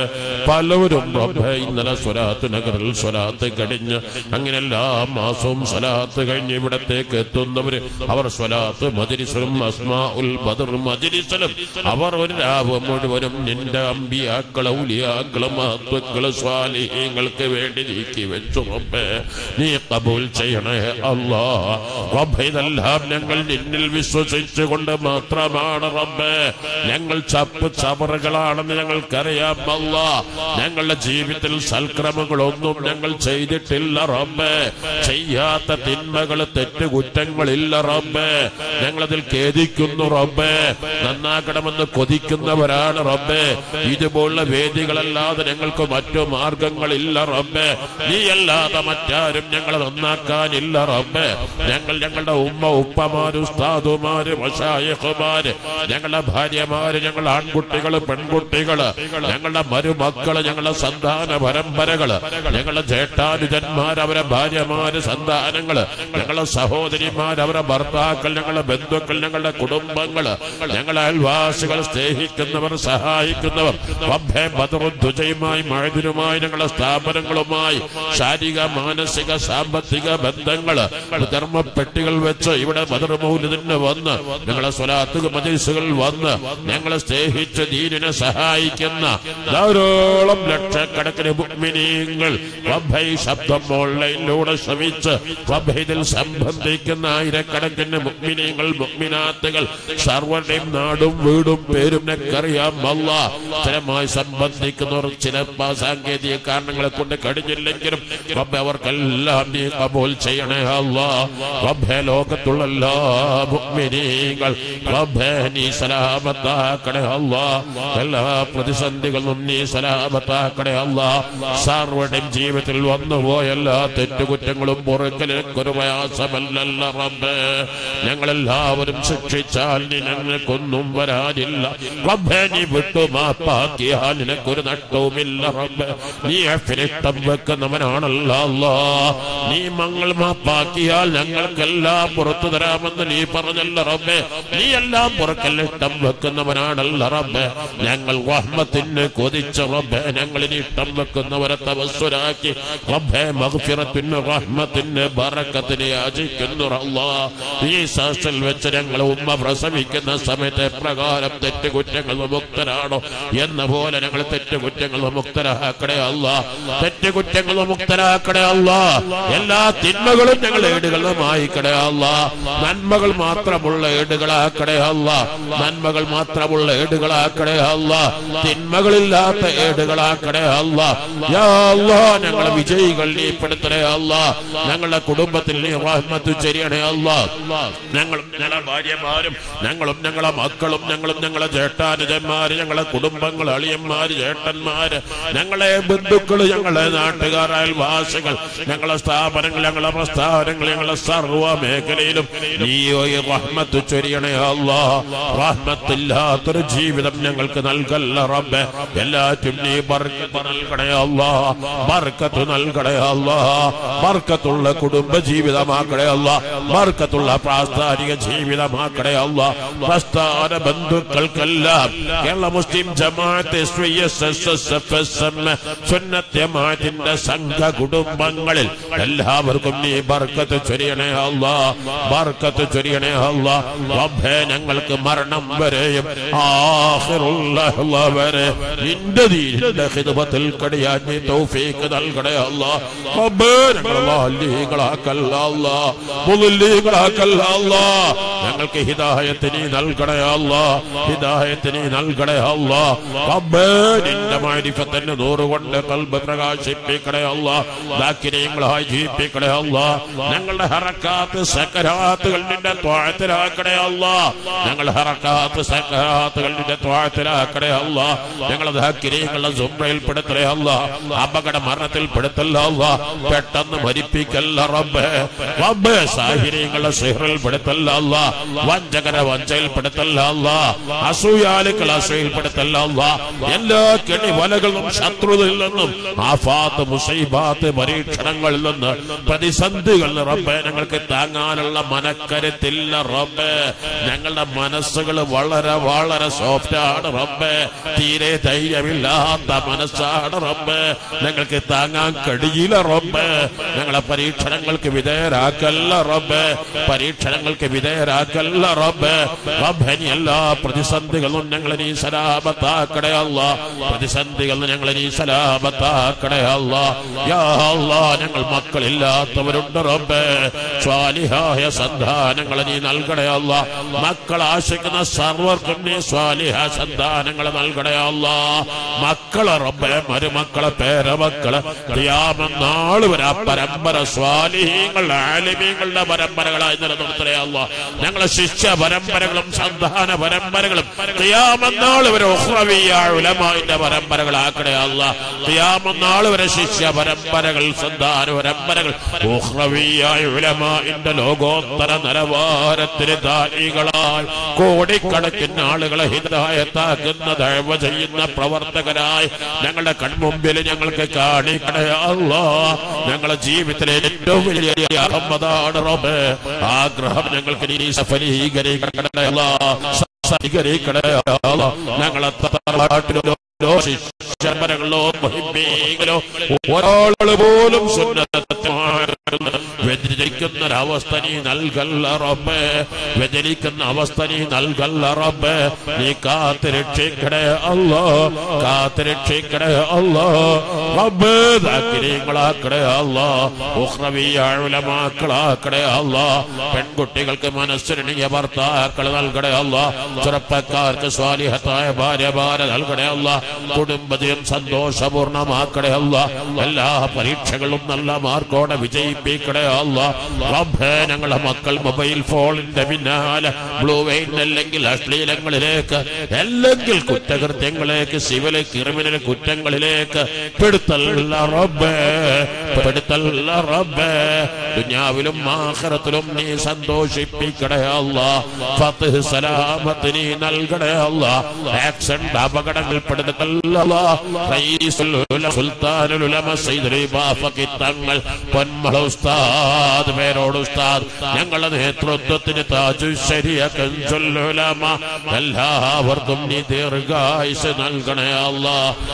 പലവരും റബ്ബേ ഇന്നലെ സ്വലാത്ത് നഗറിൽ സ്വലാത്ത് കഴിഞ്ഞ് അങ്ങനെ എല്ലാ മാസവും സ്വലാത്ത് കഴിഞ്ഞ് ഇവിടത്തേക്ക് എത്തുന്നവര് അവർ സ്വലാത്ത് മജിലിസിലും അസ്മാ ഉൽ ബദർ മജിലിസിലും അവർ ഒരു രാവ് മുഴുവനും നിന്റെ അമ്പിയാക്കളെ ഉലിയാക്കളെ മഹത്വക്കളെ സ്വാലിഹ്യങ്ങൾക്ക് വേണ്ടി നീക്കി വെച്ചു റബ്ബേ നീ കബൂൽ ചെയ്യണേ അല്ലാ റബ്ബേ ഇതെല്ലാം ഞങ്ങൾ നിന്നിൽ വിശ്വസിച്ചുകൊണ്ട് മാത്രമാണ് റബ്ബേ ഞങ്ങൾ ചപ്പ് ചവറുകളാണെന്ന് ഞങ്ങൾക്കറിയാം അല്ലാ ഞങ്ങളുടെ ജീവിതത്തിൽ സൽക്രമങ്ങളൊന്നും ഞങ്ങൾ ചെയ്തിട്ടില്ല റബ്ബേ ചെയ്യാത്ത തിന്മകൾ തെറ്റുകുറ്റങ്ങളില്ല റബ്ബേ ഞങ്ങളതിൽ ഖേദിക്കുന്നു റബ്ബേ നന്നാക്കണമെന്ന് കൊതിക്കുന്നവരാണ് റബ്ബേ ഇതുപോലുള്ള വേദികളല്ലാതെ ഞങ്ങൾക്ക് മറ്റു മാർഗങ്ങളില്ല റബ്ബേ നീ അല്ലാതെ മറ്റാരും ഞങ്ങളെ നന്നാക്കാനില്ല റബ്ബേ ഞങ്ങൾ ഞങ്ങളുടെ ഉമ്മ ഉപ്പമാര് ഉസ്താദുമാര് മഷായഹുമാര് ഞങ്ങളുടെ ഭാര്യമാര് ഞങ്ങളുടെ ആൺകുട്ടികള് പെൺകുട്ടികള് ഞങ്ങളുടെ മരുമക്കള് ഞങ്ങളുടെ സന്താന പരമ്പരകള് ഞങ്ങളുടെ ജേഷ്ഠാനുജന്മാർ അവരെ ഭാര്യമാര് സന്താനങ്ങള് ഞങ്ങളുടെ സഹോദരിമാർ അവരെ ഭർത്താക്കൾ ഞങ്ങളുടെ ബന്ധുക്കൾ ഞങ്ങളുടെ കുടുംബങ്ങള് ഞങ്ങളെ അയൽവാസികൾ സ്നേഹിക്കുന്നവർ സഹായിക്കുന്നവർ റബ്ബേ ബദറുദ്ദുജയുമായി മഴതിനുമായി ഞങ്ങളുടെ സ്ഥാപനങ്ങളുമായി ശാരീരിക മാനസിക സാമ്പത്തിക ബന്ധങ്ങള് ധർമ്മപ്പെട്ടികൾ വെച്ച് ഇവിടെ ബദർമൗലിന് വന്ന് ഞങ്ങളെ സ്വലാത്തുക മജീസുകൾ വന്ന് ഞങ്ങളെ സ്നേഹിച്ച് ദീനിനെ സഹായിക്കുന്ന ധാരാളം ലക്ഷക്കണക്കിന് മുഅ്മിനീങ്ങൾ റബ്ബേ ഈ ശബ്ദം ഓൺലൈനിലൂടെ ശ്രമിച്ച് റബ്ബേ ഇതിൽ സംബന്ധിക്കുന്ന ആയിരക്കണക്കിന് മുഅ്മിനീങ്ങൾ മുഅ്മിനാത്തുകൾ സർവരുടെയും നാടും വീടും പേരും എനിക്കറിയാം അല്ല സ്ഥിരമായി സംബന്ധിക്കുന്നവർ ചിലപ്പോ സാങ്കേതിക കാരണങ്ങളെ കൊണ്ട് കഴിഞ്ഞില്ലെങ്കിലും റബ്ബെ അവർക്കെല്ലാം നീ കബൂൽ ചെയ്യണേ അല്ല റബ്ബെ ലോകത്തുള്ള എല്ലാ മുഅ്മിനീങ്ങൾ റബ്ബെ നീ സലാമത്താക്കണേ അല്ല എല്ലാ പ്രതിസന്ധികളും നീ സലാമത്താക്കണേ അല്ല സർവരുടെയും ജീവിതത്തിൽ വന്നുപോയ എല്ലാ തെറ്റുകുറ്റങ്ങളും പൊറുക്കലിനൊരു പ്രയാസമല്ലല്ല റബ്ബേ ഞങ്ങളെല്ലാവരും ശിക്ഷിച്ചാൽ നീ ഞങ്ങൾക്കൊന്നും വരാനില്ല റബ്ബേ നീ വിട്ടു മാപ്പാക്കിയാൽ നിനക്കൊരു നഷ്ടവുമില്ല റബ്ബേ നീ അഫിനിഷ്ടം വെക്കുന്നവനാണല്ല അല്ലാ നീ മങ്ങൾ മാപ്പാക്കിയാൽ ഞങ്ങൾക്കെല്ലാം പുറത്തു തരാമെന്ന് നീ പറഞ്ഞല്ല റബ്ബേ നീ എല്ലാം പുറക്കൽ ഇഷ്ടം വെക്കുന്നവനാണല്ല റബ്ബേ ഞങ്ങൾ റഹ്മത്തിന് കൊതിച്ച റബ്ബേ ഞങ്ങളിനി ഇഷ്ടം വെക്കുന്നവരെ തവസ്സുരാക്കി റബ്ബേ മഗ്ഫിറത്തിന് റഹ്മത്തിന് ബറക്കത്തിന് യാചിക്കുന്നു അല്ലാ ഈ സാസിൽ വെച്ച് ഞങ്ങൾ ഉമ്മ പ്രസവിക്കുന്ന സമയത്ത് എപ്രകാരം തെറ്റുകുറ്റങ്ങൾ മുക്തരാണോ എന്ന പോലെ ഞങ്ങൾ തെറ്റുകുറ്റങ്ങൾ മുക്തരാക്കണേ അല്ല തെറ്റുകുറ്റങ്ങൾ മുക്തരാക്കണേ അല്ല എല്ലാ തിന്മകളും ഞങ്ങൾ ഏടുകളുമായിക്കണേ അല്ല നന്മകൾ മാത്രമുള്ള ഏടുകളാക്കണേ അല്ല നന്മകൾ മാത്രമുള്ള ഏടുകളാക്കണേ അല്ല തിന്മകളില്ലാത്ത ഏടുകളാക്കണേ അല്ല യാ അല്ലാ ഞങ്ങളെ വിജയികൾ നീ പെടുത്തണേ അല്ല ഞങ്ങളുടെ കുടുംബത്തിൽ നീ റഹ്മത്ത് ചെയ്യണേ അല്ല ഞങ്ങളും ഞങ്ങളുടെ ഭാര്യമാരും ഞങ്ങളും ഞങ്ങളെ മക്കളും ഞങ്ങളും ഞങ്ങളെ ചേട്ടാനുജന്മാര് ഞങ്ങളെ കുടുംബങ്ങൾ അളിയന്മാര് ചേട്ടന്മാര് ഞങ്ങളെ ബന്ധുക്കൾ ഞങ്ങളെ നാട്ടുകാർ അയൽവാസികൾ ഞങ്ങളെ സ്ഥാപനങ്ങൾ ഞങ്ങളെ പ്രസ്ഥാനങ്ങൾ ഞങ്ങളെ സർവ്വ മേഖലയിലും നീ ഈ റഹ്മത്ത് ചൊരിയണേ അല്ലാ റഹ്മത്തില്ലാത്തൊരു ജീവിതം ഞങ്ങൾക്ക് നൽകല്ല റബ്ബെ എല്ലാറ്റും നീ ബർക്കത്ത് നൽകണേ അല്ലാ ബർക്കത്ത് നൽകണേ അല്ലാ ബർക്കത്തുള്ള കുടുംബ ജീവിതമാക്കണേ അല്ല ബർക്കത്തുള്ള പ്രാസ്ഥാനിക ജീവിതമാക്കണേ അല്ല പ്രസ്ഥാന ബന്ധുക്കൾക്കെല്ലാം Kerala Muslim Jamaat S Y S S S F S M സുന്നത്യമാറ്റിന്റെ സംഘ കുടുംബങ്ങളിൽ എല്ലാവർക്കും നീ ബർക്കത്ത് ചൊരിയണേ അല്ല ബർക്കത്ത് ചൊരിയണേ അല്ല റബ്ബേ ഞങ്ങൾക്ക് മരണം വരെയും ആഖിറുൽ ലഹ്ള വരെ നിന്റെ ദീനിന്റെ ഖിദ്മത്തിൽ കടിയാൻ നീ തൗഫീഖ് നൽകണേ അല്ല റബ്ബേ ഞങ്ങളെ ലാലികളാക്കല്ല അല്ല മുതലീകളാക്കല്ല അല്ല ഞങ്ങൾക്ക് ഹിദായത്ത് നീ നൽകണേ അല്ല ഹിദായത്ത് നീ നൽകണേ അല്ല റബ്ബേ നിന്റെ മാരിഫത്തിന്റെ നൂറുകൊണ്ട് കൽബ് പ്രകാശ നശിപ്പിക്കണേ അല്ല ദാക്കിര്യങ്ങളായി ജീവിപ്പിക്കണേ അല്ല ഞങ്ങളുടെ ഹറക്കാത്ത് സക്കരാത്തുകൾ നിന്റെ ത്വാഴത്തിലാക്കണേ അല്ല ഞങ്ങൾ ഹറക്കാത്ത് സക്കരാത്തുകൾ നിന്റെ ത്വാഴത്തിലാക്കണേ അല്ല ഞങ്ങളെ ദാക്കിര്യങ്ങളുടെ സുംറയിൽ പെടുത്തലേ അല്ല അപകട മരണത്തിൽ പെടുത്തല്ല അല്ല പെട്ടെന്ന് മരിപ്പിക്കല്ല റബ്ബേ റബ്ബേ സാഹിര്യങ്ങളുടെ സിഹറിൽ പെടുത്തല്ല അല്ല വഞ്ചകര വഞ്ചയിൽ പെടുത്തല്ല അല്ല അസൂയാലുക്കൾ അസൂയിൽ പെടുത്തല്ല അല്ല എല്ലാ കെണി വലകളും ശത്രുതയിൽ നിന്നും ആഫാത്ത് മുസൈബാത്ത് പരീക്ഷണങ്ങളിൽ നിന്ന് പ്രതിസന്ധികൾ റബ്ബെ ഞങ്ങൾക്ക് താങ്ങാനുള്ള മനക്കരുത്തില്ല റബ്ബെ ഞങ്ങളുടെ മനസ്സുകൾ വളരെ വളരെ സോഫ്റ്റ് ആണ് റബ്ബെ തീരെ ധൈര്യമില്ലാത്ത മനസ്സാണ് റബ്ബെ ഞങ്ങൾക്ക് താങ്ങാൻ കഴിയില്ല റബ്ബെ ഞങ്ങളെ പരീക്ഷണങ്ങൾക്ക് വിധേയരാക്കല്ല റബ്ബെ പരീക്ഷണങ്ങൾക്ക് വിധേയരാക്കല്ല റബ്ബെ റബ്ബനി എല്ലാ പ്രതിസന്ധികളും ഞങ്ങളെ നീ സലാമത്താക്കടേ അല്ല പ്രതിസന്ധികൾ ഞങ്ങളെ നീ സലാമത്താക്കടേ അല്ല യാ അല്ലാ ഞങ്ങൾ മക്കളില്ലാത്തവരുണ്ട് റബ്ബേ സ്വാലിഹായ സന്താനങ്ങളെ നീ നൽകണേ അല്ല മക്കൾ ആശിക്കുന്ന സർവർക്കും നീ സ്വാലിഹ സന്താനങ്ങളെ നൽകണേ അല്ല മക്കളെ റബ്ബേ മരുമക്കളെ പേരമക്കളെ ക്രിയാമെന്നാള് വരെ ആ പരമ്പര സ്വാലിഹീങ്ങൾ ആലിമീങ്ങളുടെ പരമ്പരകളായി നിലനിർത്തണേ അല്ല ഞങ്ങളെ ശിഷ്യ പരമ്പരകളും സന്താന പരമ്പരകളും ക്രിയാമെന്നാള് വരെ ഉഹ്റവിയ ഉലമാന്റെ പരമ്പരകളാക്കണേ അല്ല ക്രിയാമെന്നാള് വരെ ശിഷ്യ പരമ്പരകൾ സന്താന പരമ്പരകൾ ഉഹ്റവിയായ ഉലമാന്റെ ലോകോത്തര നിലവാരത്തിന് ദാരികളായി കോടിക്കണക്കിന് ആളുകളെ ഹിതായത്താക്കുന്ന ദഴവ ചെയ്യുന്ന പ്രവർത്തകരായി ഞങ്ങളുടെ കൺമുമ്പിൽ ഞങ്ങൾക്ക് കാണിക്കണേ അല്ലാ ഞങ്ങളുടെ ജീവിതത്തിലെ ഏറ്റവും വലിയ അഹമ്മദാണ് റബ്ബേ ആഗ്രഹം ഞങ്ങൾക്ക് നീ സഫലീകരിക്കണേ അല്ലാ സഫലീകരിക്കണേ അല്ലാ ഞങ്ങളെ തറവാട്ടിലോ ശിക്ഷരങ്ങളോ മഹിമീകളോ ഒരാള് പോലും സുന്നത്തമായി വ്യതിരിക്കുന്ന ഒരവസ്ഥ നീ നൽകല്ല റബ്ബേ വ്യതിരിക്കുന്ന അവസ്ഥ നീ നൽകല്ല റബ്ബേ നീ കാത്ത് രക്ഷിക്കണേ അല്ലോ കാത്ത് രക്ഷിക്കണേ അല്ലോ റബ്ബേ ദാക്കിര്യങ്ങളാക്കണേ അല്ലോ ഉഹ്രവിയാഴുലമാക്കളാക്കണേ അല്ലോ പെൺകുട്ടികൾക്ക് മനസ്സിനിയ ഭർത്താക്കൾ നൽകണേ അല്ലോ ചെറുപ്പക്കാർക്ക് സ്വാലിഹത്തായ ഭാര്യമാരെ നൽകണേ അല്ല കുടുംബജയം സന്തോഷപൂർണമാക്കണേ അല്ല എല്ലാ പരീക്ഷകളും നല്ല മാർക്കോടെ വിജയിപ്പിക്കണേ അല്ല റബ്ബേ ഞങ്ങളുടെ മക്കൾ മൊബൈൽ ഫോണിന്റെ പിന്നാലെ ബ്ലൂ വെയിൻ അല്ലെങ്കിൽ അശ്ലീലങ്ങളിലേക്ക് അല്ലെങ്കിൽ കുറ്റകൃത്യങ്ങളിലേക്ക് സിവിൽ ക്രിമിനൽ കുറ്റങ്ങളിലേക്ക് പെടുത്തല്ല റബ്ബേ പെടുത്തല്ല റബ്ബേ ദുനിയാവിലും ആഖിറത്തിലും നീ സന്തോഷിപ്പിക്കണേ അല്ല ഫത്ഹ് സലാമത്ത് നീ നൽകണേ അല്ല ആക്സിഡന്റ് അപകടങ്ങൾ പെടുത്തല്ല റഈസുൽ ഉല- സുൽത്താനുൽ ഉലമ സയ്യിദ് റിബാഫക്കി തങ്ങൾ പൊന്മള ഉസ്താദ് പേരോട് ഉസ്താദ് ഞങ്ങളുടെ നേതൃത്വത്തിന് താജു ശരിയ കൻസുൽ ഉലമ എല്ലാവർക്കും നീ ദീർഘായുസ് നൽകണേ അല്ല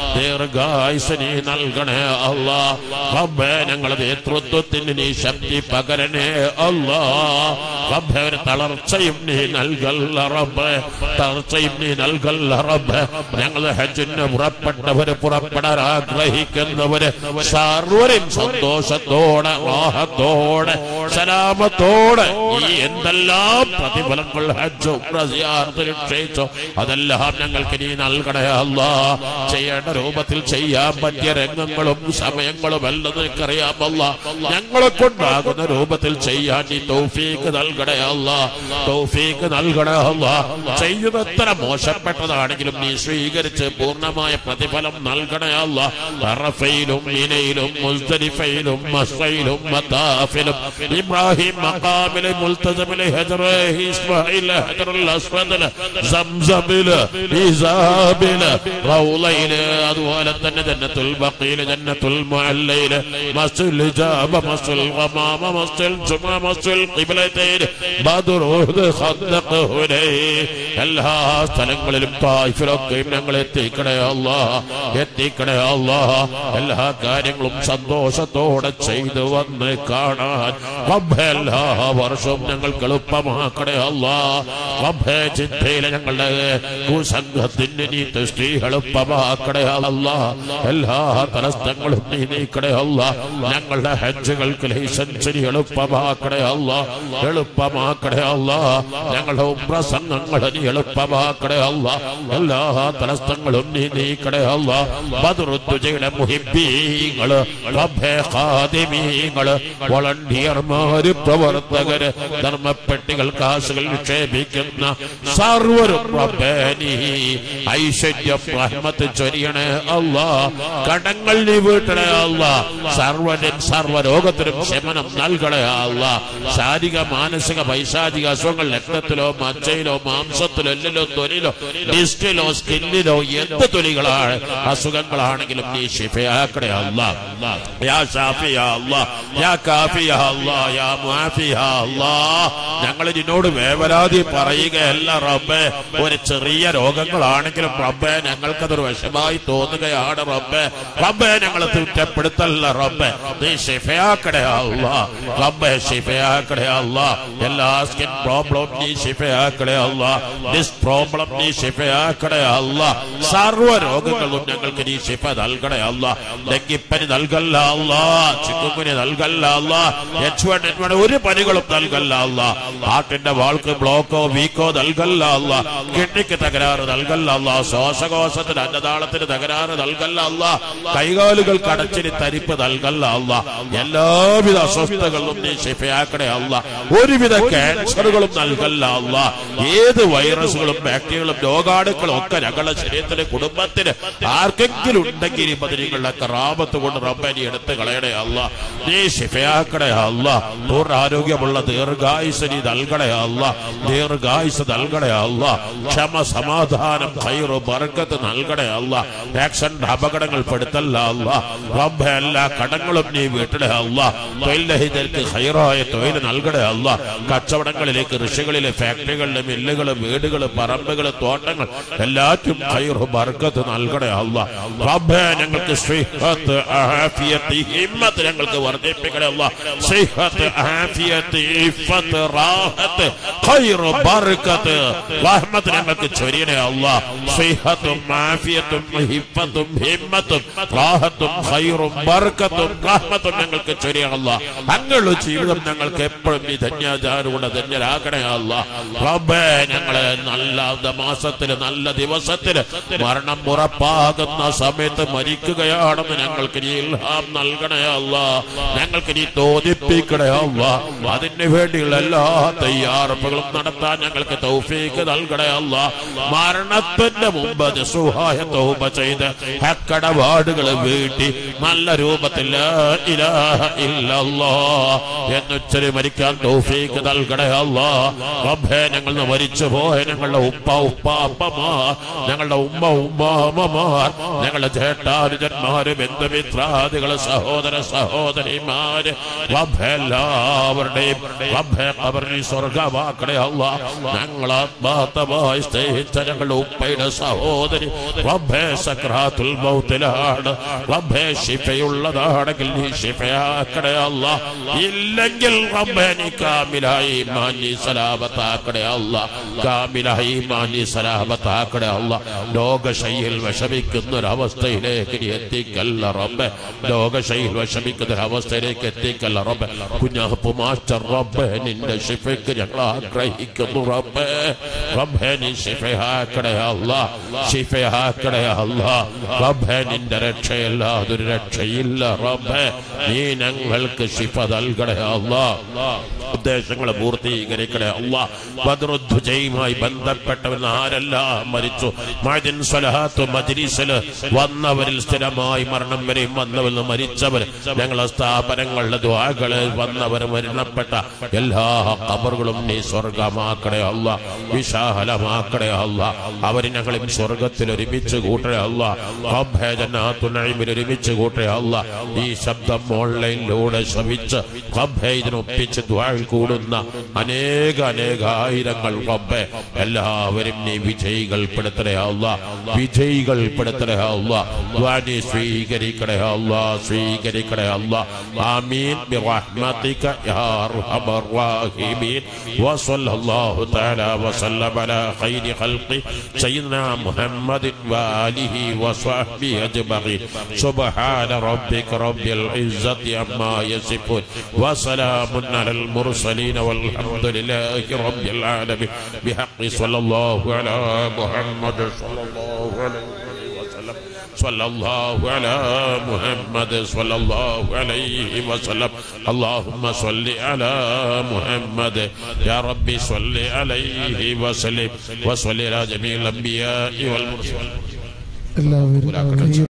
ദീർഘായുസ് നീ നൽകണേ അല്ല റബ്ബേ ഞങ്ങളുടെ നേതൃത്വത്തിന് നീ ശക്തി പകരണേ അല്ലാ റബ്ബേ ഒരു തളർച്ചയും നീ നൽകല്ല റബ്ബേ തളർച്ചയും നീ നൽകല്ല റബ്ബേ ഞങ്ങൾ ഹജ്ജിന് പുറപ്പെട്ടവര് പുറപ്പെടാൻ ആഗ്രഹിക്കുന്നവര് സർവരും സന്തോഷത്തോടെ വാഹത്തോടെ സലാമത്തോടെ ഈ എന്തെല്ലാം പ്രതിഫലങ്ങൾ ഹജ്ജും നിശ്ചയിച്ചോ അതെല്ലാം ഞങ്ങൾക്ക് നീ നൽകണേ അല്ല ചെയ്യേണ്ട രൂപത്തിൽ ചെയ്യാൻ പറ്റിയ രംഗങ്ങളും സമയങ്ങളും എല്ലാം നിനക്കറിയാമല്ല ഞങ്ങളെ കൊണ്ടാകുന്ന രൂപത്തിൽ ചെയ്യാൻ നീ തൗഫീക്ക് നൽകണേ അല്ല തൗഫീക്ക് നൽകണേ അല്ല ചെയ്യുന്നത്ര മോശപ്പെട്ടതാണെങ്കിലും നീ സ്വീകരിച്ച് പൂർണ്ണമായ പ്രതിഫലം നൽകണേ അല്ല അറഫയിലും മിനയിലും മുസ്തലിഫയിലും മസ്സയിലും മത്താഫിലും ഇബ്രാഹിം മഖാമിലെ മുൽത്തസമിലെ ഹജറ് ഇസ്മായിൽ ഹജറുൽ അസ്വദില് സംസമില് ഇസാബില് റൗളയില് അതുപോലെ തന്നെ ജന്നത്തുൽ ബഖീല് ജന്നത്തുൽ മുഅല്ലയില് മസ്ജിദുൽ ഇജാബ മസ്ജിദുൽ ഗമാമ മസ്ജിദുൽ ജുമാ മസ്ജിദുൽ ഖിബ്ലതൈൻ ബദർ ഉഹദ് ഖന്ദഖ് ഹുനൈൻ എല്ലാ സ്ഥലങ്ങളിലും തായിഫിലൊക്കെയും ഞങ്ങൾ എത്തിക്കണേ അല്ലാ എത്തിക്കണേ അല്ലാ എല്ലാ കാര്യങ്ങളും സന്തോഷത്തോടെ ചെയ്തു വന്ന് കാണാൻ റബ്ബേ എല്ലാ വർഷവും ഞങ്ങൾക്ക് എളുപ്പമാക്കണേ അല്ലാ റബ്ബേ ചിന്തയിലെ ഞങ്ങളുടെ സംഘത്തിന് നീ ദൃഷ്ടി എളുപ്പമാക്കണേ അല്ലാ എല്ലാ തലസ്ഥങ്ങളും നീ നീക്കണേ അല്ലാ ഞങ്ങളുടെ ഹജ്ജുകൾക്ക് ലൈസൻസ് നീ എളുപ്പമാക്കണേ അല്ലാ എളുപ്പമാക്കണേ അല്ലാ ഞങ്ങളുടെ ഉമ്ര സംഘങ്ങൾ നീ എളുപ്പമാക്കണേ അല്ലാ എല്ലാ തലസ്ഥങ്ങളും നീ നീക്കണേ അല്ലാ ബദറുദ്ദുജയുടെ മുഹിബീങ്ങള് റബ്ബേ ഖാദിമീങ്ങള് വളണ്ടിയർമാര് പ്രവർത്തകര് ധർമ്മപ്പെട്ടികൾ കാശുകൾ നിക്ഷേപിക്കുന്ന സർവരും റബ്ബേ നീ ഐശ്വര്യം റഹ്മത്ത് ചൊരിയണേ അല്ലാ കടങ്ങൾ നീ വീട്ടണേ അല്ലാ സർവനും സർവരോഗത്തിനും ശമനം നൽകണേ അല്ലാ ശാരീരിക മാനസിക പൈശാചിക അസുഖങ്ങൾ രക്തത്തിലോ മച്ചയിലോ മാംസത്തിലോ എല്ലിലോ തൊലിലോ ഡിസ്റ്റിലോ സ്കിന്നിലോ എന്ത് തൊലികളാണ് അസുഖങ്ങളാണെങ്കിലും നീ ഷിഫയാക്കണേ അല്ലാ യാ ഷാഫിയ അല്ലാ യാ കാഫിയ അല്ലാ യാ മുആഫിയ അല്ലാ ഞങ്ങൾ നിന്നോട് വേവലാതി പറയുകയല്ല റബ്ബേ ഒരു ചെറിയ രോഗങ്ങളാണെങ്കിലും റബ്ബേ ഞങ്ങൾക്കതൊരു വിഷമായി തോന്നുകയാണ് റബ്ബേ റബ്ബേ ഞങ്ങൾ കുറ്റപ്പെടുത്തല്ല റബ്ബേ നീ ഷിഫയാക്കണേ അല്ലാ റബ്ബേ ഷിഫയാക്കണേ അല്ലാ എല്ലാ സ്കിൻ പ്രോബ്ലം നീ ഷിഫയാക്കണേ അല്ലാ ഡിസ് പ്രോബ്ലം നീ ഷിഫയാക്കണേ അല്ലാ സർവ്വ രോഗങ്ങളും ഞങ്ങൾക്ക് നീ ഷിഫ നൽകണേ അല്ലാ ഡെങ്കിപ്പനി നൽകല്ല അല്ലാ ചിക്കുങ്കുനി നൽകല്ല അല്ലാ എച്ച് വൺ എൻ വൺ ഒരു പനികളും നൽകല്ല അല്ലാ ഹാർട്ടിന്റെ വാൾക്ക് ബ്ലോക്കോ വീക്കോ നൽകല്ല അല്ലാ കിഡ്നിക്ക് തകരാറ് നൽകല്ല അല്ലാ ശ്വാസകോശത്തിന് അന്നതാളത്തിന് തകരാറ് നൽകല്ല അല്ലാ കൈകാലുകൾ കടച്ചിന് തരിപ്പ് നൽകല്ല അല്ലാ എല്ലാവിധ അസ്വസ്ഥതകളും നീ ഷിഫയാക്കണേ അല്ലാ ഒരുവിധ ക്യാൻസറുകളും നൽകല്ല അല്ലാ ഏത് വൈറസുകളും ബാക്ടീരിയകളും രോഗാണുക്കളും ഒക്കെ ഞങ്ങളുടെ ശരീരത്തിന് കുടുംബത്തിന് ആർക്കെങ്കിലും ഉണ്ടെങ്കിൽ ഈ ബദരീകളുടെ കറാമത്ത് കൊണ്ട് റബ്ബനി എടുത്ത് കളയണേ അല്ല നീ ശിഫയാക്കണേ അല്ല പൂർണ്ണ ആരോഗ്യമുള്ള ദീർഘായുസ് നീ നൽകണേ അല്ല ദീർഘായുസ് നൽകണേ അല്ല ക്ഷമ സമാധാനം ഖൈറു ബർക്കത്ത് നൽകണേ അല്ല ആക്സിഡന്റ് അപകടങ്ങൾ പെടുത്തല്ല അല്ല റബ്ബെ എല്ലാ കടങ്ങളും നീ വീട്ടണേ അല്ല തൊഴിൽരഹിതർക്ക് ഹൈറായ തൊഴിൽ നൽകണേ അല്ല കച്ചവടങ്ങളിലേക്ക് കൃഷികളിലെ ഫാക്ടറികളിലെ മില്ലുകള് വീടുകള് പറമ്പുകള് തോട്ടങ്ങൾ എല്ലാറ്റും ഹൈറു ബർക്കത്ത് നൽകണേ അല്ല റബ്ബെ ഞങ്ങൾക്ക് ശ്രീഹത്ത് ആഫിയത്ത് ഹിമ്മത്ത് ഞങ്ങൾക്ക് വർദ്ധിപ്പിക്കണേ അല്ല ശ്രീഹത്ത് ആഫിയത്ത് ഇഫത്ത് റാഹത്ത് ഖൈറു ബർക്കത്ത് റഹ്മത്ത് ഞങ്ങൾക്ക് ചൊരിയണേ അല്ല ശ്രീഹത്തും ആഫിയത്തും ഹിഫത്തും ഹിമ്മത്തും റാഹത്തും ഖൈറും ബർക്കത്തും റഹ്മത്തും ഞങ്ങൾക്ക് ചൊരിയണം അല്ല അങ്ങനെയുള്ള ജീവിതം ഞങ്ങൾക്ക് എപ്പോഴും ഈ ധന്യാചാരമുള്ള ധന്യരാകണേ അല്ല റബ്ബേ ഞങ്ങളെ നല്ല മാസത്തില് നല്ല ദിവസത്തില് മരണം ഉറപ്പാകുന്ന സമയത്ത് മരിക്കുകയാണെന്ന് ഞങ്ങൾക്ക് നീ ഇൽഹാം നൽകണേ അല്ല ഞങ്ങൾക്ക് നീ തോന്നിപ്പിക്കണേ അല്ല അതിന് വേണ്ടിയുള്ള എല്ലാ തയ്യാറെടുപ്പുകളും നടത്താൻ ഞങ്ങൾക്ക് തൗഫീക്ക് നൽകണേ അല്ല മരണത്തിന്റെ മുമ്പ് സുഹായ തൗബ ചെയ്ത് ഹക്കടപാടുകൾ വീട്ടി നല്ല രൂപത്തിൽ ലാ ഇലാഹ ഇല്ലല്ലാ എന്നുച്ചരി മരിക്കാൻ തൗഫീക്ക് നൽകണേ അല്ലാ റബ്ബേ ഞങ്ങൾ മരിച്ചു പോയ ഞങ്ങളുടെ ഉപ്പ ഉപ്പ അപ്പമാർ ഞങ്ങളുടെ ഉമ്മ ഉമ്മാമ്മമാർ ഞങ്ങളുടെ ചേട്ടാനുജന്മാര് ബന്ധുമിത്രാദികള് സഹോദര സഹോദരിമാര് റബ്ബേ എല്ലാവരുടെയും റബ്ബേ അവരുടെ സ്വർഗമാക്കണേ അല്ല ഞങ്ങൾ ആത്മാർത്ഥമായി സ്നേഹിച്ച ഞങ്ങളുടെ ഉപ്പയുടെ സഹോദരി റബ്ബേ സക്രാത്തുൽ മൗത്തിലാണ് റബ്ബേ ശിഫയുള്ളതാണെങ്കിൽ നീ ശിഫയാക്കണേ അല്ല ഇല്ലെങ്കിൽ റബ്ബേ നീ കാമിലായി മാനി സലാമത്താക്കണേ അല്ല കാമിലായി മാനി സലാമത്താക്കണേ അല്ല ലോകശൈലിൽ വിഷമിക്കുന്ന ഒരവസ്ഥയിലേക്ക് നീ എത്തിക്കല്ല റബ്ബെ ലോകശൈലിൽ വിഷമിക്കുന്ന ഒരവസ്ഥയിലേക്ക് എത്തിക്കല്ല റബ്ബെ കുഞ്ഞാപ്പ് മാസ്റ്റർ റബ്ബെ നിന്റെ ഷിഫയ്ക്ക് ഞങ്ങൾ ആഗ്രഹിക്കുന്നു റബ്ബെ റബ്ബെ നീ ഷിഫയാക്കണേ അല്ല ഷിഫയാക്കണേ അല്ല റബ്ബെ നിന്റെ രക്ഷയല്ലാതൊരു രക്ഷയില്ല റബ്ബെ നീ ഞങ്ങൾക്ക് ഷിഫ നൽകണേ അല്ല ഉദ്ദേശങ്ങൾ പൂർത്തീകരിക്കണേ അല്ല ബദ്രുദ്ദുജയുമായി ബന്ധപ്പെട്ടവർ ആരെല്ലാം മരിച്ചു മഅദിൻ സ്വലാത്തു മജ്ലിസിൽ വന്നവരിൽ സ്ഥിരമായി മരണം വരെയും വന്നവരിൽ മരിച്ചവർ ഞങ്ങളെ സ്ഥാപനങ്ങളുടെ ദ്വാകള് വന്നവർ മരണപ്പെട്ട എല്ലാ കബറുകളും നീ സ്വർഗമാക്കണേ അല്ല വിശാലമാക്കണേ അല്ല അവർ ഞങ്ങളും സ്വർഗത്തിൽ ഒരുമിച്ച് കൂട്ടണേ അല്ല റബ്ബേജനാത്തുനൈമിൽ ഒരുമിച്ച് കൂട്ടണേ അല്ല ഈ ശബ്ദം ഓൺലൈനിലൂടെ ശ്രമിച്ച് റബ്ബേ ഇതിനൊപ്പിച്ച് ദ്വാൾ കൂടുന്ന അനേക അനേകായിരങ്ങൾ റബ്ബെ എല്ലാവരും നീ വിജയികൾ പെടുത്തണേ അല്ല വിജയികൾ പെടുത്തണേ അല്ല ദ്വാനി സ്വീകരിക്കണേ അല്ല സ്വീകരിക്കണേ അല്ല ആമീൻ برحمتك يا ارحم الراحمين وصلى الله تعالى وسلم على خير خلقه سيدنا محمد واله وصحبه اجمعين سبحان ربك رب العزه عما يصفون وسلام على المرسلين والحمد لله رب العالمين بحق صلى الله على محمد صلى الله عليه وسلم صلى الله على محمد صلى الله عليه وسلم اللهم صل على محمد يا ربي صل عليه وسلم وصل على جميع الأنبياء والمرسلين എല്ലാവരും